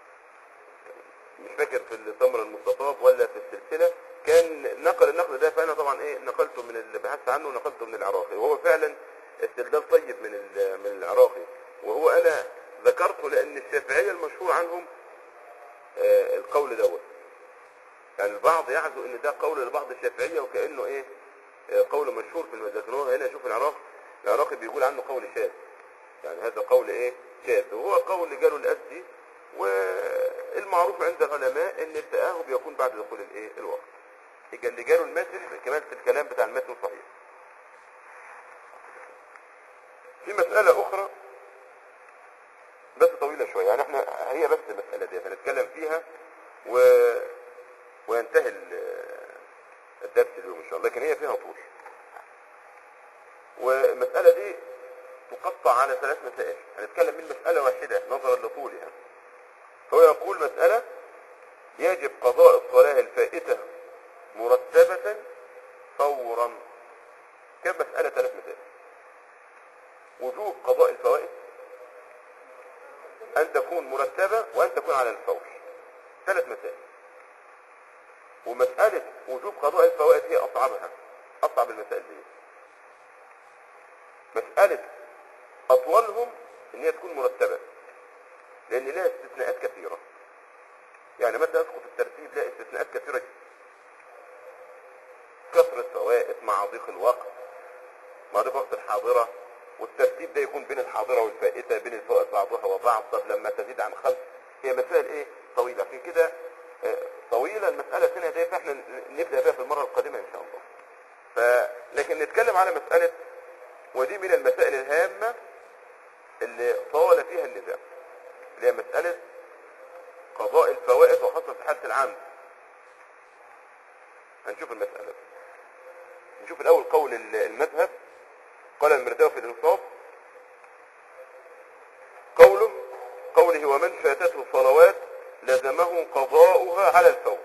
مش فاكر في التمر المستطاب ولا في السلسلة كان نقل النقل ده فانا طبعا ايه نقلته من اللي بحثت عنه ونقلته من العراقي وهو فعلا استدلال طيب من ال- من العراقي وهو انا ذكرته لان الشافعية المشهور عنهم آه، القول دوت يعني البعض يعزو ان ده قول لبعض الشافعية وكأنه ايه آه، قول مشهور في المذاكرة لكن هو هنا شوف العراق العراقي بيقول عنه قول شاذ يعني هذا قول ايه شاذ وهو قول اللي قاله الاسدي والمعروف عند العلماء ان التأهب يكون بعد دخول الايه الوقت يبقى اللي قاله المتن كمالة الكلام بتاع المتن صحيح في مسألة أخرى بس طويلة شوية يعني احنا هي بس المسألة دي هنتكلم فيها و... وينتهي ال- الدرس اليوم إن شاء الله لكن هي فيها طول والمسألة دي تقطع على ثلاث مسائل هنتكلم من مسألة واحدة نظرا لطولها هو يقول مسألة يجب قضاء الصلاة الفائتة مرتبة فورا كم مسألة ثلاث مسائل وجوب قضاء الفوائد أن تكون مرتبة وأن تكون على الفور ثلاث مسائل ومسألة وجوب قضاء الفوائد هي أصعبها أصعب المسائل دي مسألة أطولهم إن هي تكون مرتبة لأن لها استثناءات كثيرة يعني متى يسقط الترتيب لها استثناءات كثيرة جدا كثرة فوائد مع ضيق الوقت مع ضيق وقت الحاضرة والترتيب ده يكون بين الحاضرة والفائتة بين الفوائد بعضها وبعض طب لما تزيد عن خمس هي مسائل ايه طويلة عشان كده آه، طويلة المسألة هنا دي فاحنا ن- نبدأ بها في المرة القادمة ان شاء الله ف... لكن نتكلم على مسألة ودي من المسائل الهامة اللي طال فيها النزاع اللي هي مسألة قضاء الفوائد وخاصة في حالة العمد هنشوف المسألة دي. نشوف الأول قول ال- المذهب قال المرداوي في الإنصاف قوله قوله ومن فاتته صلوات لزمه قضاؤها على الفور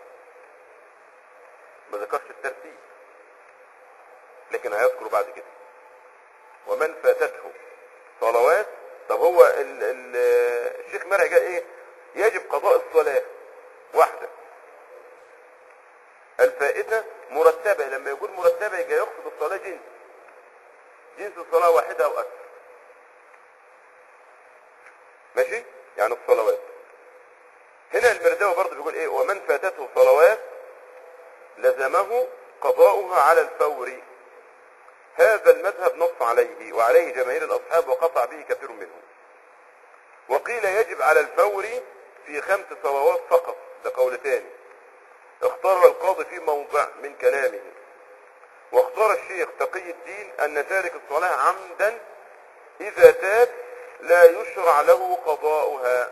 ما ذكرش الترتيب لكن هيذكر بعد كده ومن فاتته صلوات طب هو ال ال الشيخ مرعي قال ايه يجب قضاء الصلاة واحدة الفائتة مرتبة لما يقول مرتبة يبقى يقصد الصلاة جنس جنس الصلاة واحدة او اكثر ماشي يعني الصلوات هنا المرداوي برضه بيقول ايه ومن فاتته صلوات لزمه قضاؤها على الفور هذا المذهب نص عليه وعليه جماهير الأصحاب وقطع به كثير منهم وقيل يجب على الفور في خمس صلوات فقط ده قول ثاني اختار القاضي في موضع من كلامه واختار الشيخ تقي الدين أن تارك الصلاة عمدا إذا تاب لا يشرع له قضاؤها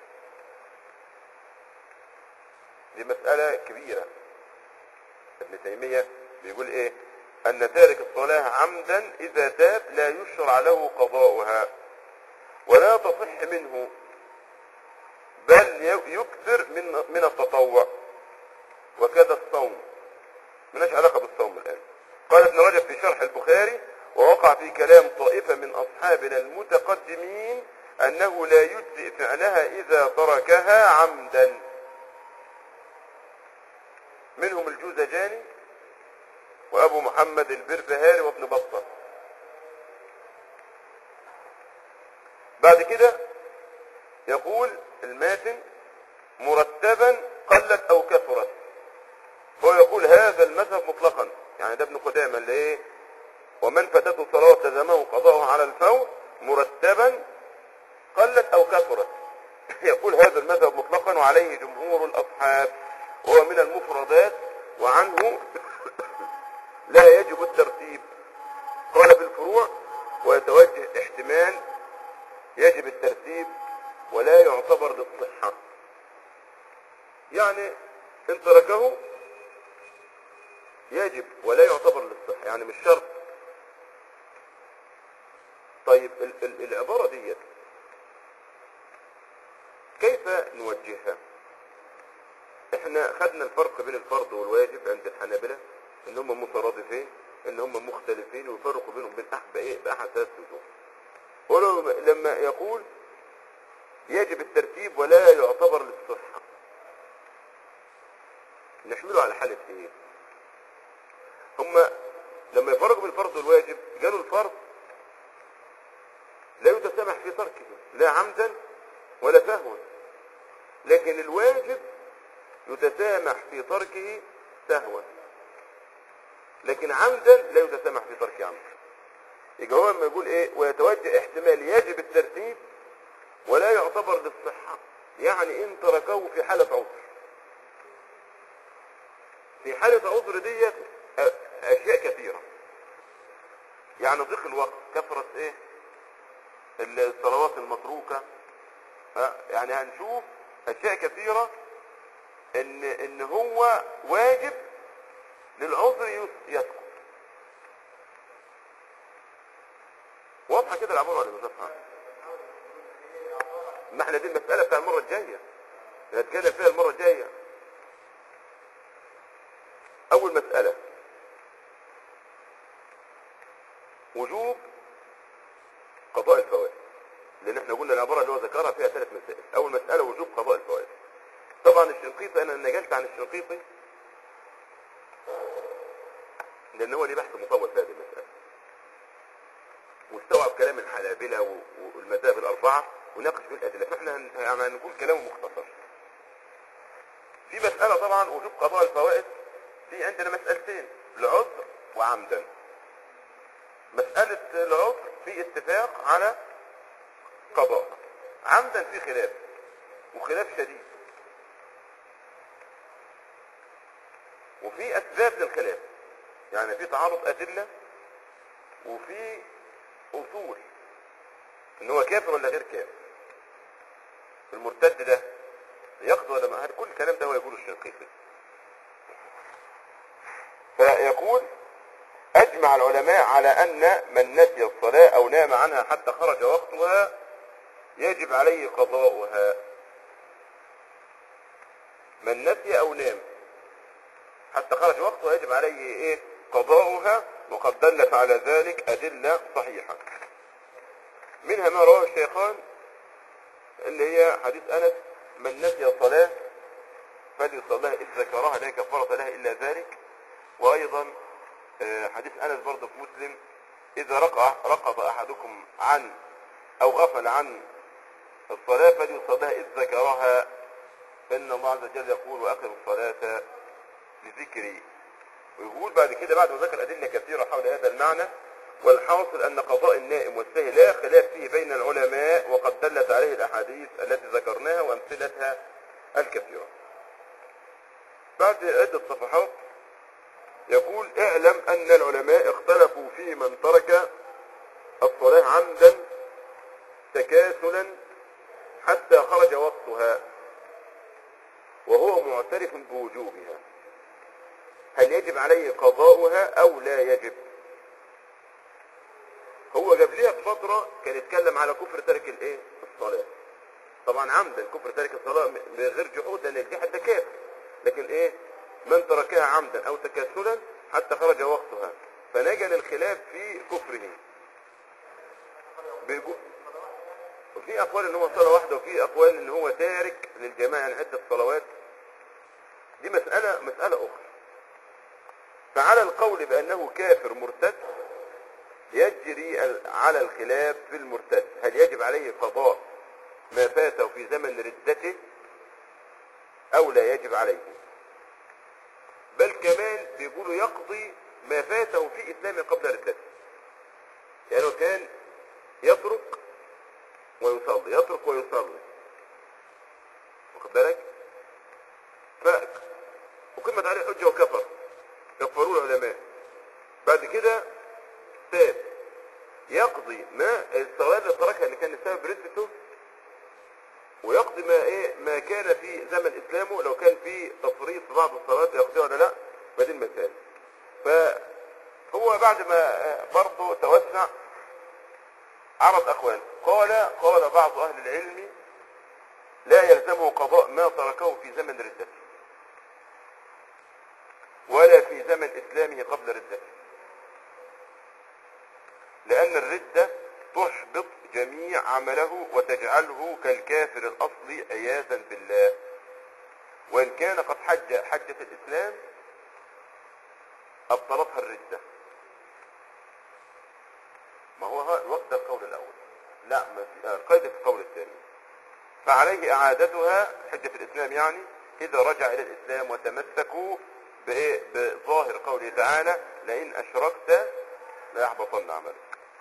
دي مسألة كبيرة ابن تيمية بيقول ايه ان تارك الصلاة عمدا اذا تاب لا يشرع له قضاؤها ولا تصح منه بل ي- يكثر من من التطوع وكذا الصوم ملهاش علاقة بالصوم الآن قال ابن رجب في شرح البخاري ووقع في كلام طائفة من أصحابنا المتقدمين أنه لا يجزئ فعلها إذا تركها عمدا منهم الجوزجاني وأبو محمد البربهاري وابن بطة بعد كده يقول الماتن مرتبا قلت أو كثرت هو يقول هذا المذهب مطلقا يعني ده ابن قدامة اللي ايه ومن فاتته صلاة لزمه قضاءه على الفور مرتبا قلت او كثرت يقول هذا المذهب مطلقا وعليه جمهور الاصحاب وهو من المفردات وعنه لا يجب الترتيب قال بالفروع ويتوجه احتمال يجب الترتيب ولا يعتبر للصحة يعني ان تركه يجب ولا يعتبر للصحة يعني مش شرط طيب ال ال العبارة ديت كيف نوجهها احنا خدنا الفرق بين الفرض والواجب عند الحنابلة ان هم مترادفين ان هم مختلفين ويفرقوا بينهم بين احد ايه باحد ثلاث وجوه ولو لما يقول يجب الترتيب ولا يعتبر للصحة نحمله على حالة ايه هم لما يفرقوا بين الفرض والواجب قالوا الفرض لا يتسامح في تركه لا عمدا ولا سهوا لكن الواجب يتسامح في تركه سهوا لكن عمدا لا يتسامح في ترك عمدا يبقى هو لما يقول ايه ويتوجه احتمال يجب الترتيب ولا يعتبر للصحة يعني ان تركه في حالة عذر في حالة عذر ديت أ- اشياء كثيرة يعني ضيق الوقت كثرة ايه الصلوات المتروكة ها؟ يعني هنشوف اشياء كثيرة ان ان هو واجب للعذر يس- يسقط واضحة كده العبارة ولا مش واضحة؟ ما احنا دي المسألة بتاع المرة الجاية هنتكلم فيها المرة الجاية أول مسألة وجوب قضاء الفوائد لأن احنا قلنا العبارة اللي هو ذكرها فيها ثلاث مسائل أول مسألة وجوب قضاء الفوائد طبعا الشنقيطي أنا نقلت عن الشنقيطي لأن هو ليه بحث مطول في هذه المسألة واستوعب كلام الحنابلة و- والمذاهب الأربعة وناقش فيه الأدلة فاحنا هن- يعني هنقول كلامه مختصر في مسألة طبعا وجوب قضاء الفوائد في عندنا مسألتين العذر وعمدا مسألة العذر في اتفاق على قضاء عمدا في خلاف وخلاف شديد وفي أسباب للخلاف يعني في تعارض أدلة وفي أصول إن هو كافر ولا غير كافر المرتد ده يقضي ولا ما هل كل الكلام ده هو يقول الشنقيطي فيقول أجمع العلماء على أن من نسي الصلاة أو نام عنها حتى خرج وقتها يجب عليه قضاؤها من نسي أو نام حتى خرج وقتها يجب عليه إيه قضاؤها وقد دلت على ذلك أدلة صحيحة منها ما رواه الشيخان اللي هي حديث أنس من نسي الصلاة فليصلها إذ ذكرها لا كفارة لها إلا ذلك وأيضا آه، حديث أنس برضه في مسلم إذا رقع رقب أحدكم عن أو غفل عن الصلاة فليصلها إذ ذكرها فإن الله عز وجل يقول وأقم الصلاة لذكري ويقول بعد كده بعد ما ذكر أدلة كثيرة حول هذا المعنى والحاصل أن قضاء النائم والسهي لا خلاف فيه بين العلماء وقد دلت عليه الأحاديث التي ذكرناها وأمثلتها الكثيرة بعد عدة صفحات يقول اعلم أن العلماء اختلفوا في من ترك الصلاة عمدا تكاسلا حتى خرج وقتها وهو معترف بوجوبها هل يجب عليه قضاؤها او لا يجب هو جاب ليها بفترة كان يتكلم على كفر ترك الايه الصلاة طبعا عمدا كفر ترك الصلاة م- بغير جحود لان الجحد ده كافر لكن ايه من تركها عمدا او تكاسلا حتى خرج وقتها فنجا للخلاف في كفره بيقول وفي اقوال ان هو صلاة واحدة وفي اقوال ان هو تارك للجماعة يعني عدة صلوات دي مسألة مسألة اخرى فعلى القول بانه كافر مرتد يجري ال- على الخلاف في المرتد هل يجب عليه قضاء ما فاته في زمن ردته او لا يجب عليه بل كمان بيقولوا يقضي ما فاته في اسلامه قبل ردته يعني هو كان يترك ويصلي يترك ويصلي واخد بالك ف وقيمت عليه حجه وكفر كفروه العلماء بعد كده تاب يقضي ما الصلاه اللي تركها اللي كان السبب ردته ويقضي ما ايه ما كان في زمن اسلامه لو كان في تفريط في بعض الصلاه يقضيها ولا لا فدي المثال فهو بعد ما آه، برضه توسع عرض اقوال قال قال بعض اهل العلم لا يلزمه قضاء ما تركه في زمن ردته ولا في زمن اسلامه قبل ردته لان الردة تحبط جميع عمله وتجعله كالكافر الاصلي عياذا بالله وان كان قد حج حجة الاسلام ابطلتها الردة ما هو ها- الوقت ده القول الاول لا ما في آه، القيد في القول الثاني فعليه اعادتها حجة الاسلام يعني اذا رجع الى الاسلام وتمسكوا بايه بظاهر قوله تعالى لئن اشركت ليحبطن عملك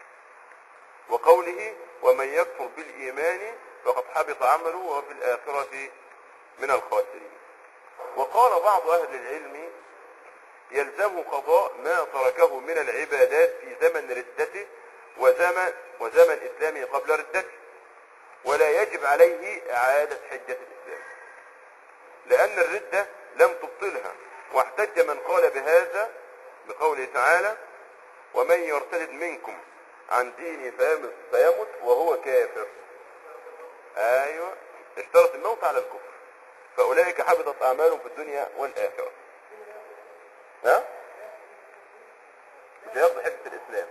وقوله ومن يكفر بالايمان فقد حبط عمله وفي الاخرة من الخاسرين وقال بعض اهل العلم يلزم قضاء ما تركه من العبادات في زمن ردته وزمن وزمن اسلامه قبل ردته ولا يجب عليه اعادة حجة الاسلام لان الردة لم تبطلها واحتج من قال بهذا بقوله تعالى ومن يرتد منكم عن دينه فيمت, فيمت وهو كافر ايوه اشترط الموت على الكفر فاولئك حبطت اعمالهم في الدنيا والاخره ها مش هياخد حته الاسلام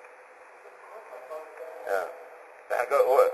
اه ده حاجة هو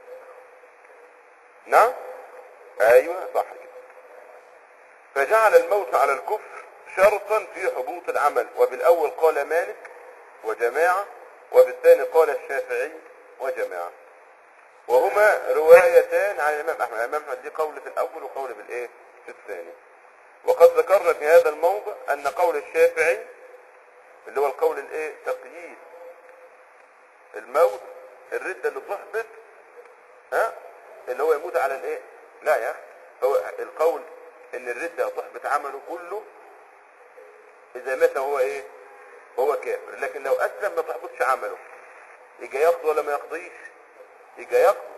نعم ايوه صح كده فجعل الموت على الكفر شرطا في حبوط العمل وبالاول قال مالك وجماعه وبالثاني قال الشافعي وجماعه وهما روايتان عن الامام احمد الامام احمد دي قول في الاول وقول بالايه في الثاني وقد ذكرنا في هذا الموضع ان قول الشافعي اللي هو القول الايه تقييد الموت الردة اللي تحبط ها اللي هو يموت على الايه لا يا أخي. هو القول ان الردة تحبط عمله كله اذا مات هو ايه هو كافر لكن لو اسلم ما تحبطش عمله يجي يقضي ولا ما يقضيش يجي يقضي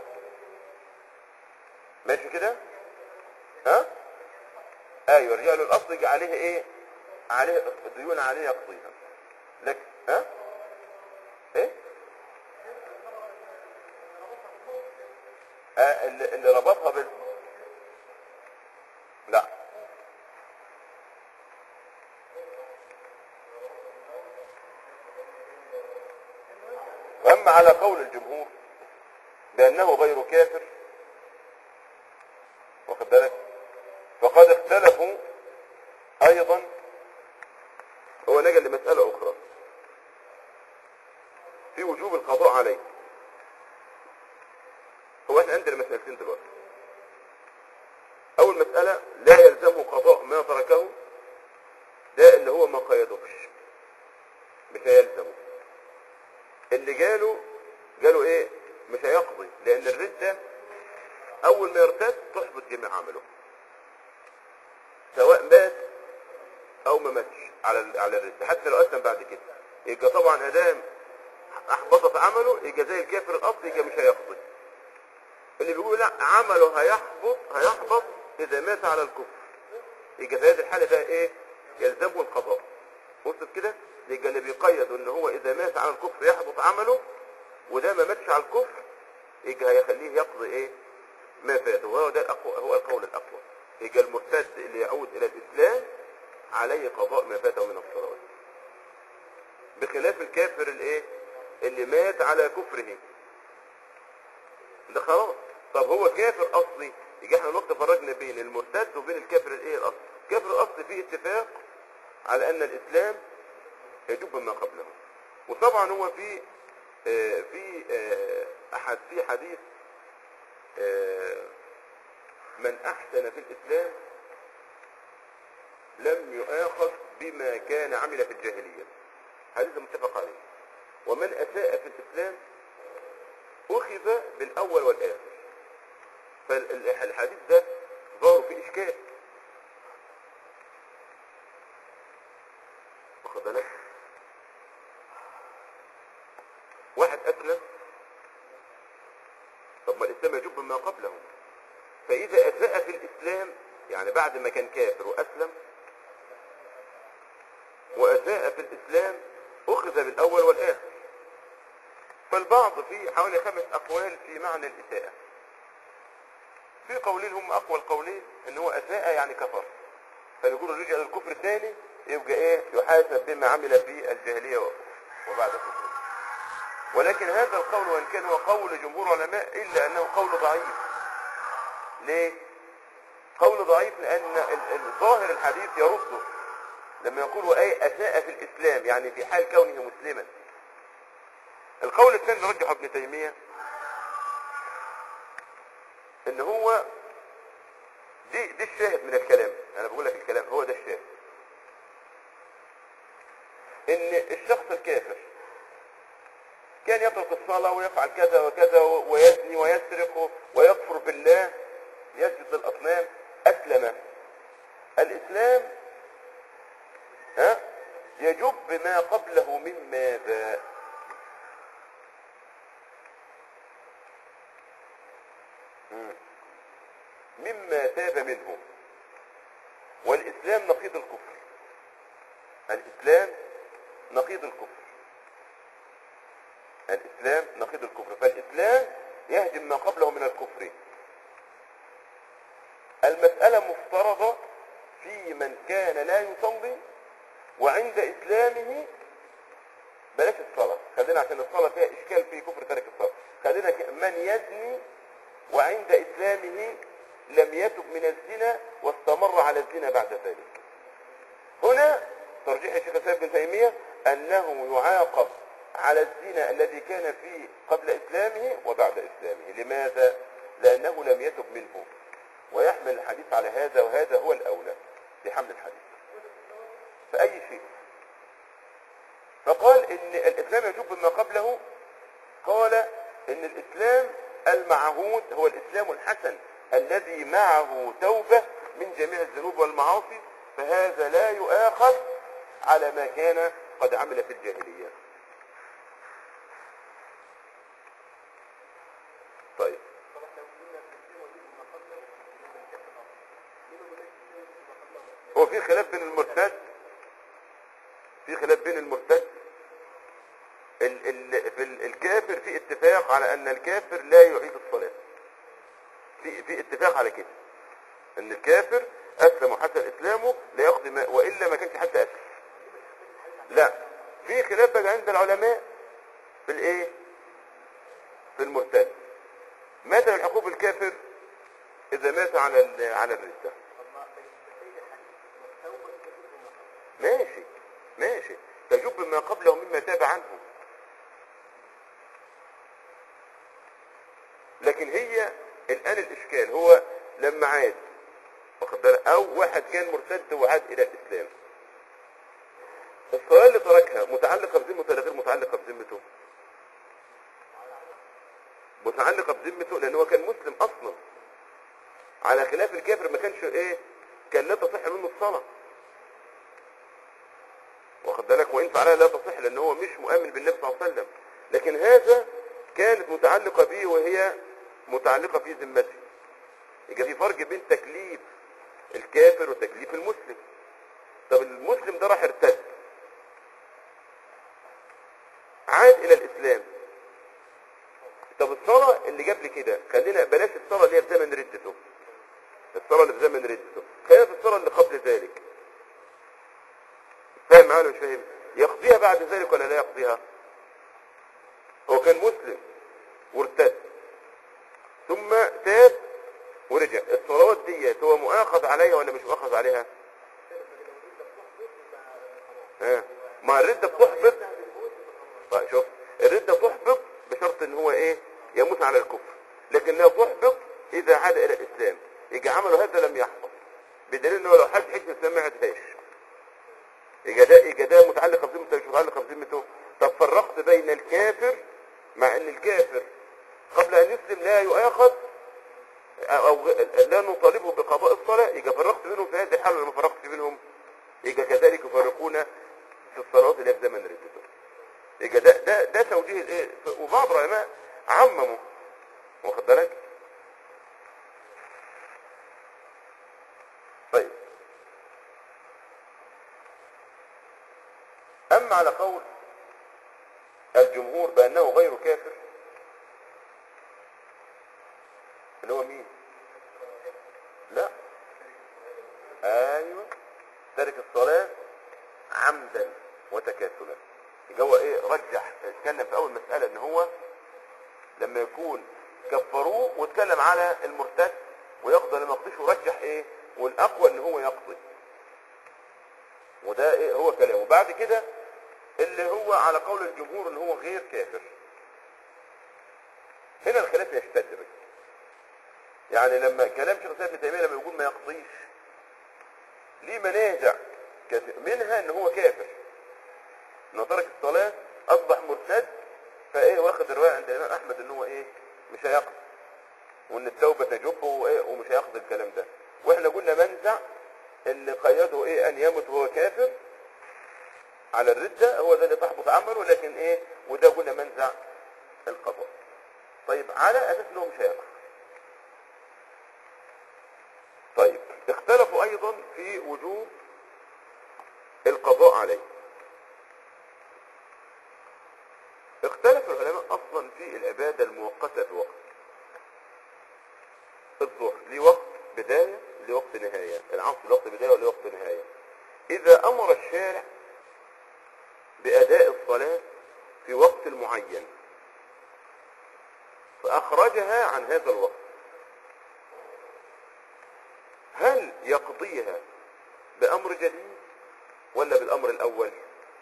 ماشي كده ها ايوه يرجع له الاصل يجي عليه ايه عليه الديون عليه يقضيها لكن ها ايه آه اللي, اللي ربطها بال لا واما على قول الجمهور بانه غير كافر واخد بالك فقد اختلفوا ايضا هو نجا لمسألة اخرى في وجوب القضاء عليه هو احنا عندنا مسألتين دلوقتي اول مسألة لا يلزمه قضاء ما تركه ده اللي هو ما قيدوش مش هيلزمه اللي قالوا قالوا ايه مش هيقضي لان الردة اول ما يرتد تحبط جميع عمله سواء مات او ما ماتش على ال- على الردة حتى لو اسلم بعد كده يبقى طبعا ادام احبطت عمله يبقى زي الكافر الاصلي يبقى مش هيقضي اللي بيقول لا عمله هيحبط هيحبط اذا مات على الكفر يبقى في هذه الحاله بقى ايه يلزمه القضاء وصلت كده يبقى اللي بيقيد ان هو اذا مات على الكفر يحبط عمله وده ما ماتش على الكفر يبقى هيخليه يقضي ايه ما فاته وهو ده الأقوى هو القول الاقوى يبقى المرتد اللي يعود الى الاسلام عليه قضاء ما فاته من الصلوات بخلاف الكافر الايه اللي مات على كفره ده خلاص طب هو كافر اصلي يجي احنا الوقت فرجنا بين المرتد وبين الكافر الايه الاصلي الكافر الاصلي فيه اتفاق على ان الاسلام يجب ما قبله وطبعا هو في آه، في آه، احد في حديث آه، من احسن في الاسلام لم يؤاخذ بما كان عمل في الجاهلية حديث متفق عليه ومن أساء في الإسلام أخذ بالأول والآخر فالحديث ده ظهر في إشكال واخد بالك واحد أسلم طب ما الإسلام يجب ما قبله فإذا أساء في الإسلام يعني بعد ما كان كافر وأسلم وأساء في الإسلام أخذ بالأول والآخر فالبعض في حوالي خمس أقوال في معنى الإساءة في قولين هم أقوى القولين إن هو أساء يعني كفر فيقولوا رجع للكفر ثاني يبقى إيه يحاسب بما عمل في الجاهلية وبعد كفره ولكن هذا القول وإن كان هو قول جمهور العلماء إلا أنه قول ضعيف ليه؟ قول ضعيف لأن ال- ال- ظاهر الحديث يرده لما يقول وأي أساء في الإسلام يعني في حال كونه مسلما القول الثاني رجح ابن تيمية ان هو دي دي الشاهد من الكلام انا بقول لك الكلام هو ده الشاهد ان الشخص الكافر كان يترك الصلاة ويفعل كذا وكذا ويزني ويسرق ويكفر بالله يسجد للأصنام أسلم الإسلام ها يجب ما قبله من ماذا مم. مما تاب منه والإسلام نقيض الكفر الإسلام نقيض الكفر الإسلام نقيض الكفر فالإسلام يهدم ما قبله من الكفر المسألة مفترضة في من كان لا يصلي وعند إسلامه بلاش الصلاة خلينا عشان الصلاة فيها إشكال في كفر ترك الصلاة خلينا ك- من يزني وعند إسلامه لم يتب من الزنا واستمر على الزنا بعد ذلك هنا ترجيح الشيخ الإسلام بن تيمية أنه يعاقب على الزنا الذي كان فيه قبل إسلامه وبعد إسلامه لماذا؟ لأنه لم يتب منه ويحمل الحديث على هذا وهذا هو الأولى بحمل الحديث فأي شيء فقال إن الإسلام يجب ما قبله قال إن الإسلام المعهود هو الإسلام الحسن الذي معه توبة من جميع الذنوب والمعاصي فهذا لا يؤاخذ على ما كان قد عمل في الجاهلية طيب هو في خلاف بين المرتد في خلاف بين المرتد ال ال في ال الكافر في اتفاق على ان الكافر لا يعيد الصلاة في في اتفاق على كده ان الكافر اسلم وحسن اسلامه لا يقضي ما والا ما كانش حتى اسلم لا في خلاف بقى عند العلماء في الايه في المرتد ماذا العقوب الكافر اذا مات على ال- على الردة ماشي ماشي تجب ما قبله مما تاب عنه لكن هي الآن الإشكال هو لما عاد واخد بالك؟ أو واحد كان مرتد وعاد إلى الإسلام الصلاة اللي تركها متعلقة بذمته ولا غير متعلقة بذمته؟ متعلقة بذمته لأن هو كان مسلم أصلا على خلاف الكافر ما كانش إيه كان لا تصح منه الصلاة واخد بالك وإن فعلها لا تصح لأن هو مش مؤمن بالنبي صلى الله عليه وسلم لكن هذا كانت متعلقة به وهي متعلقة في ذمته يبقى في فرق بين تكليف الكافر وتكليف المسلم طب المسلم ده راح ارتد عاد الى الاسلام طب الصلاة اللي جاب لي كده خلينا بلاش الصلاة اللي هي في زمن ردته الصلاة اللي في زمن ردته خلينا في الصلاة اللي قبل ذلك فاهم معايا ولا مش فاهم يقضيها بعد ذلك ولا لا يقضيها هو كان مسلم وارتد ثم تاب ورجع الصلوات ديت هو مؤاخذ عليها ولا مش مؤاخذ عليها ها ما الردة بتحبط طيب شوف الردة تحبط بشرط ان هو ايه يموت على الكفر لكن لا تحبط اذا عاد الى الاسلام يجي عمله هذا لم يحبط بدليل انه لو حد حج الاسلام ما يعدهاش يبقى ده يبقى ده متعلق بذمته مش متعلق بذمته طب فرقت بين الكافر مع ان الكافر قبل ان يسلم لا يؤاخذ او لا نطالبه بقضاء الصلاه يبقى فرقت بينهم في هذه الحاله ولا ما فرقت بينهم يبقى كذلك يفرقون في الصلاه اللي في زمن ردته يبقى ده ده ده توجيه الايه وبعض العلماء عمموا واخد بالك طيب اما على قول الجمهور بانه غير كافر اللي هو مين لا ايوه تارك الصلاه عمدا وتكاسلا يبقى هو ايه رجح اتكلم في اول مساله ان هو لما يكون كفروه واتكلم على المرتد ويقضي لما يقضيش ورجح ايه والاقوى ان هو يقضي وده ايه هو كلامه بعد كده اللي هو على قول الجمهور ان هو غير كافر هنا الخلاف يشتد بك يعني لما كلام شيخ الاسلام ابن تيميه لما يقول ما يقضيش ليه منازع كثير منها ان هو كافر انه ترك الصلاه اصبح مرتد فايه واخد الروايه عند الامام احمد ان هو ايه مش هيقضي وان التوبه تجبه وايه ومش هيقضي الكلام ده واحنا قلنا منزع اللي قيده ايه ان يمت وهو كافر على الردة هو ده اللي تحبط عمله لكن ايه وده قلنا منزع القضاء طيب على اساس انه مش هيقضي طيب اختلفوا ايضا في وجوب القضاء عليه اختلف العلماء اصلا في العبادة المؤقتة في وقت الظهر ليه وقت بداية ليه وقت نهاية العصر ليه وقت بداية وليه وقت نهاية اذا امر الشارع باداء الصلاة في وقت معين فاخرجها عن هذا الوقت هل يقضيها بامر جديد ولا بالامر الاول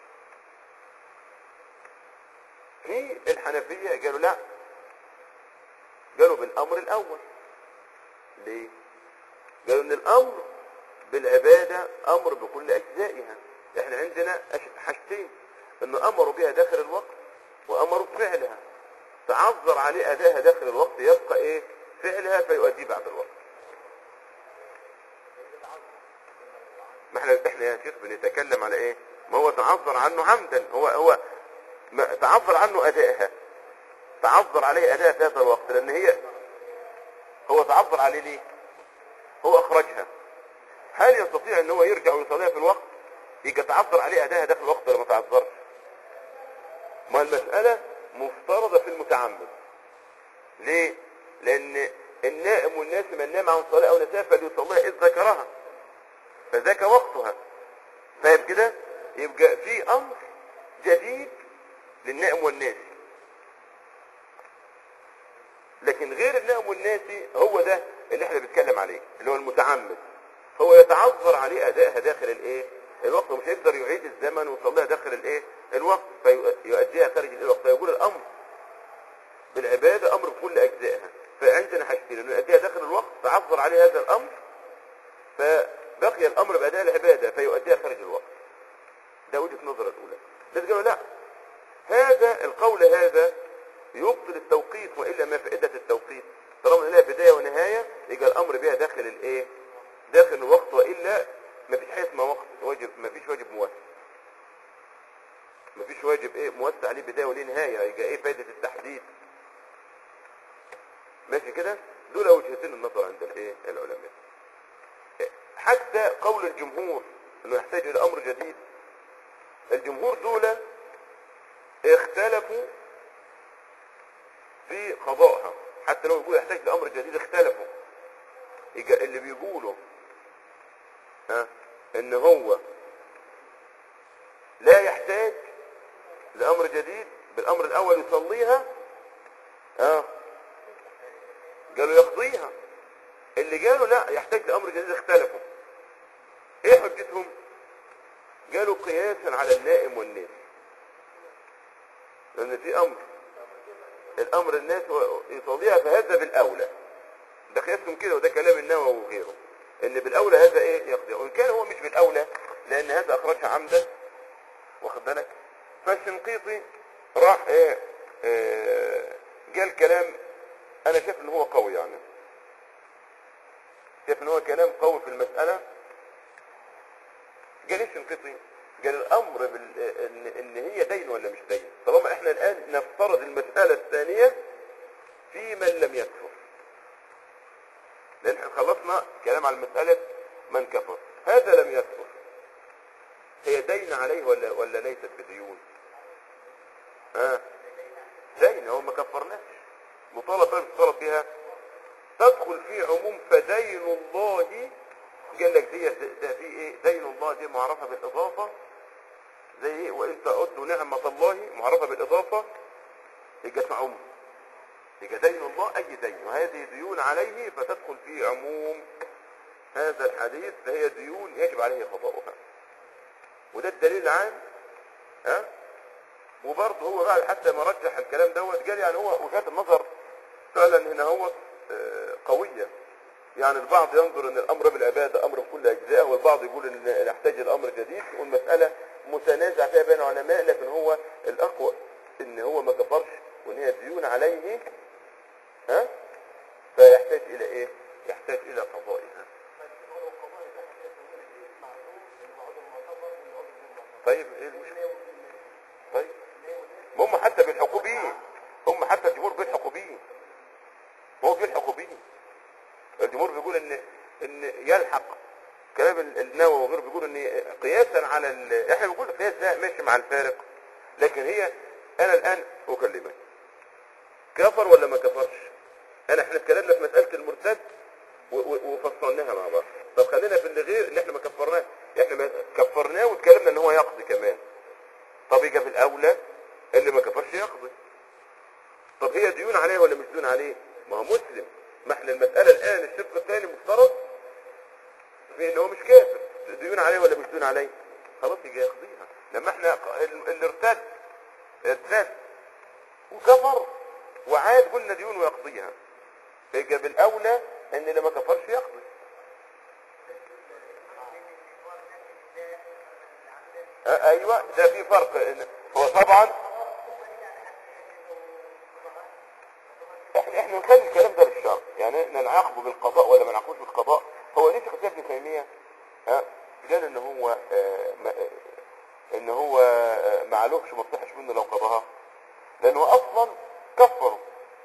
في الحنفية قالوا لا قالوا بالامر الاول ليه قالوا ان الامر بالعبادة امر بكل اجزائها احنا عندنا أش- حاجتين ان امروا بها داخل الوقت وامروا بفعلها تعذر عليه اداها داخل الوقت يبقى ايه فعلها فيؤديه بعد الوقت ما احنا احنا يا شيخ بنتكلم على ايه ما هو تعذر عنه عمدا هو هو ما تعذر عنه ادائها تعذر عليه اداء في هذا الوقت لان هي هو تعذر عليه ليه هو اخرجها هل يستطيع ان هو يرجع ويصليها في الوقت يبقى تعذر عليه اداءها داخل الوقت ولا ما تعذرش ما المسألة مفترضة في المتعمد ليه لان النائم والناس من نام عن صلاة او نساها فليصليها اذ ذكرها فذاك وقتها فاهم كده يبقى في امر جديد للنائم والناس لكن غير النائم والناسي هو ده اللي احنا بنتكلم عليه اللي هو المتعمد هو يتعذر عليه ادائها داخل الايه الوقت ومش هيقدر يعيد الزمن ويصليها داخل الايه الوقت فيؤديها خارج الوقت فيقول الامر بالعباده امر بكل اجزائها فعندنا حاجتين انه يؤديها داخل الوقت تعذر عليه هذا الامر فبقي الامر باداء العباده فيؤديها خارج الوقت ده وجهه نظر الاولى بس قالوا لا هذا القول هذا يبطل التوقيت والا ما فائده التوقيت طالما لها بدايه ونهايه يبقى الامر بها داخل الايه داخل الوقت والا ما فيش حاجه اسمها وقت واجب ما فيش واجب موسع ما فيش واجب ايه موسع ليه بدايه وليه نهايه يبقى ايه فائده التحديد ماشي كده دول وجهتين النظر عند الايه العلماء حتى قول الجمهور انه يحتاج الى امر جديد الجمهور دول اختلفوا في قضائها حتى لو يقول يحتاج لامر جديد اختلفوا يجا- اللي بيقولوا ها ان هو لا يحتاج لامر جديد بالامر الاول يصليها ها قالوا يقضيها اللي قالوا لا يحتاج لامر جديد اختلفوا ايه حجتهم قالوا قياسا على النائم والناس لان في امر الامر الناس يصليها فهذا بالاولى ده قياسهم كده وده كلام النووي وغيره ان بالاولى هذا ايه يقضي وان كان هو مش بالاولى لان هذا اخرجها عمدا واخد بالك فالشنقيطي راح ايه, إيه قال كلام انا شايف ان هو قوي يعني شايف ان هو كلام قوي في المسألة قال ايش القطي قال الامر بال... ان, إن هي دين ولا مش دين طالما احنا الان نفترض المسألة الثانية في من لم يكفر لان احنا خلصنا كلام على مسألة من كفر هذا لم يكفر هي دين عليه ولا ولا ليست بديون ها دين هو ما كفرناش مطالبة مطالب بها تدخل في عموم فدين الله قال لك دي ده في ايه دين الله دي معرفة بالاضافة زي ايه وان تعدوا نعمة الله معرفة بالاضافة يبقى اسمها عموم يبقى دين الله اي دين وهذه ديون عليه فتدخل في عموم هذا الحديث فهي ديون يجب عليه قضاؤها وده الدليل العام ها وبرضه هو بعد حتى ما رجح الكلام دوت قال يعني هو وجهات النظر فعلا هنا هو آه، قوية يعني البعض ينظر ان الامر بالعبادة امر بكل اجزائه والبعض يقول ان نحتاج الامر جديد والمسألة متنازع فيها بين العلماء لكن هو الاقوى ان هو ما كفرش وان هي ديون عليه ها فيحتاج الى ايه يحتاج الى قضائها طيب ايه المشكلة طيب ما هم حتى بيلحقوا بيه هم حتى الجمهور بيلحقوا بيه هو بيلحقوا بيه الجمهور بيقول ان ان يلحق كلام ال- النووي وغيره بيقول ان قياسا على ال... احنا بنقول القياس ده ماشي مع الفارق لكن هي انا الان اكلمك كفر ولا ما كفرش انا احنا اتكلمنا في مساله المرتد و- و- وفصلناها مع بعض طب خلينا في اللي غير اللي احنا ما كفرناه احنا ما كفرناه واتكلمنا ان هو يقضي كمان طب يجي في الاولى اللي ما كفرش يقضي طب هي ديون عليه ولا مش ديون عليه ما هو مسلم ما احنا المسألة الآن الشق الثاني مفترض في ان هو مش كافر ديون عليه ولا مش ديون عليه خلاص يجي يقضيها لما احنا ق- ال- اللي ارتد ارتد وكفر وعاد قلنا ديون ويقضيها فيجي بالأولى ان اللي ما كفرش يقضي اه ايوه ده في فرق إن- هو طبعا احنا احنا نخلي الكلام ده للشرع يعني احنا نعاقبه بالقضاء ولا ما نعاقبوش بالقضاء هو ليه شيخ ابن تيميه ها قال ان هو آه ما آه، ان هو آه ما علوهش ما تصحش منه لو قضاها لانه اصلا كفره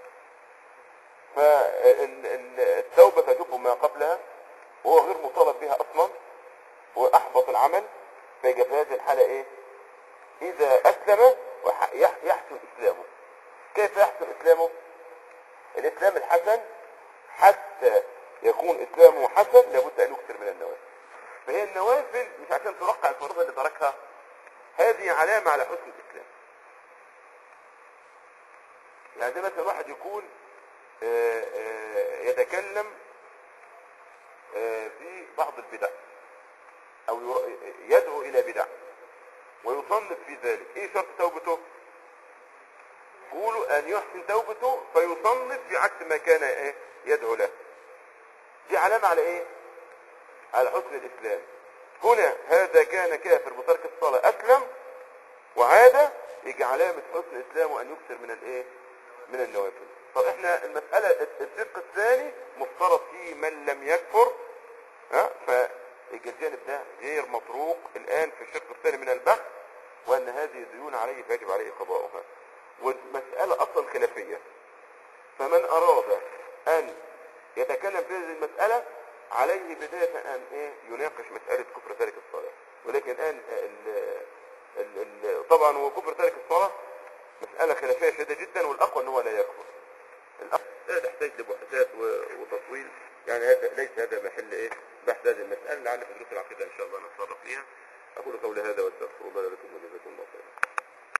فالتوبه تجب ما قبلها وهو غير مطالب بها اصلا واحبط العمل فيجي في هذه الحاله ايه اذا اسلم وح- يح- يحسن اسلامه كيف يحسن اسلامه الاسلام الحسن حتى يكون اسلامه حسن لابد ان يكثر من النوافل فهي النوافل مش عشان ترقع الفريضه اللي تركها هذه علامه على حسن الاسلام يعني زي مثلا واحد يكون آه، آه، يتكلم آه، في بعض البدع او ير- يدعو الى بدع ويصنف في ذلك ايه شرط توبته قولوا ان يحسن توبته فيصنف في عكس ما كان ايه يدعو له دي علامة على ايه على حسن الاسلام هنا هذا كان كافر بترك الصلاة اسلم وعاد يجي علامة حسن اسلامه ان يكثر من الايه من النوافل طب احنا المسألة الشق الثاني مفترض فيه من لم يكفر ها فيجي الجانب ده غير مطروق الان في الشق الثاني من البحث وان هذه ديون عليه فيجب عليه قضاؤها والمسألة اصلا خلافية فمن اراد ان يتكلم في هذه المسألة عليه بداية ان ايه يناقش مسألة كفر تارك الصلاة ولكن الان ال ال ال طبعا هو كفر تارك الصلاة مسألة خلافية شديدة جدا والاقوى ان هو لا يكفر الاقوى لا تحتاج لبحثات و- وتطويل يعني هذا ليس هذا محل ايه بحث هذه المسألة لعل في دروس العقيدة ان شاء الله نتطرق ليها اقول قولي هذا واستغفر الله لكم وجزاكم الله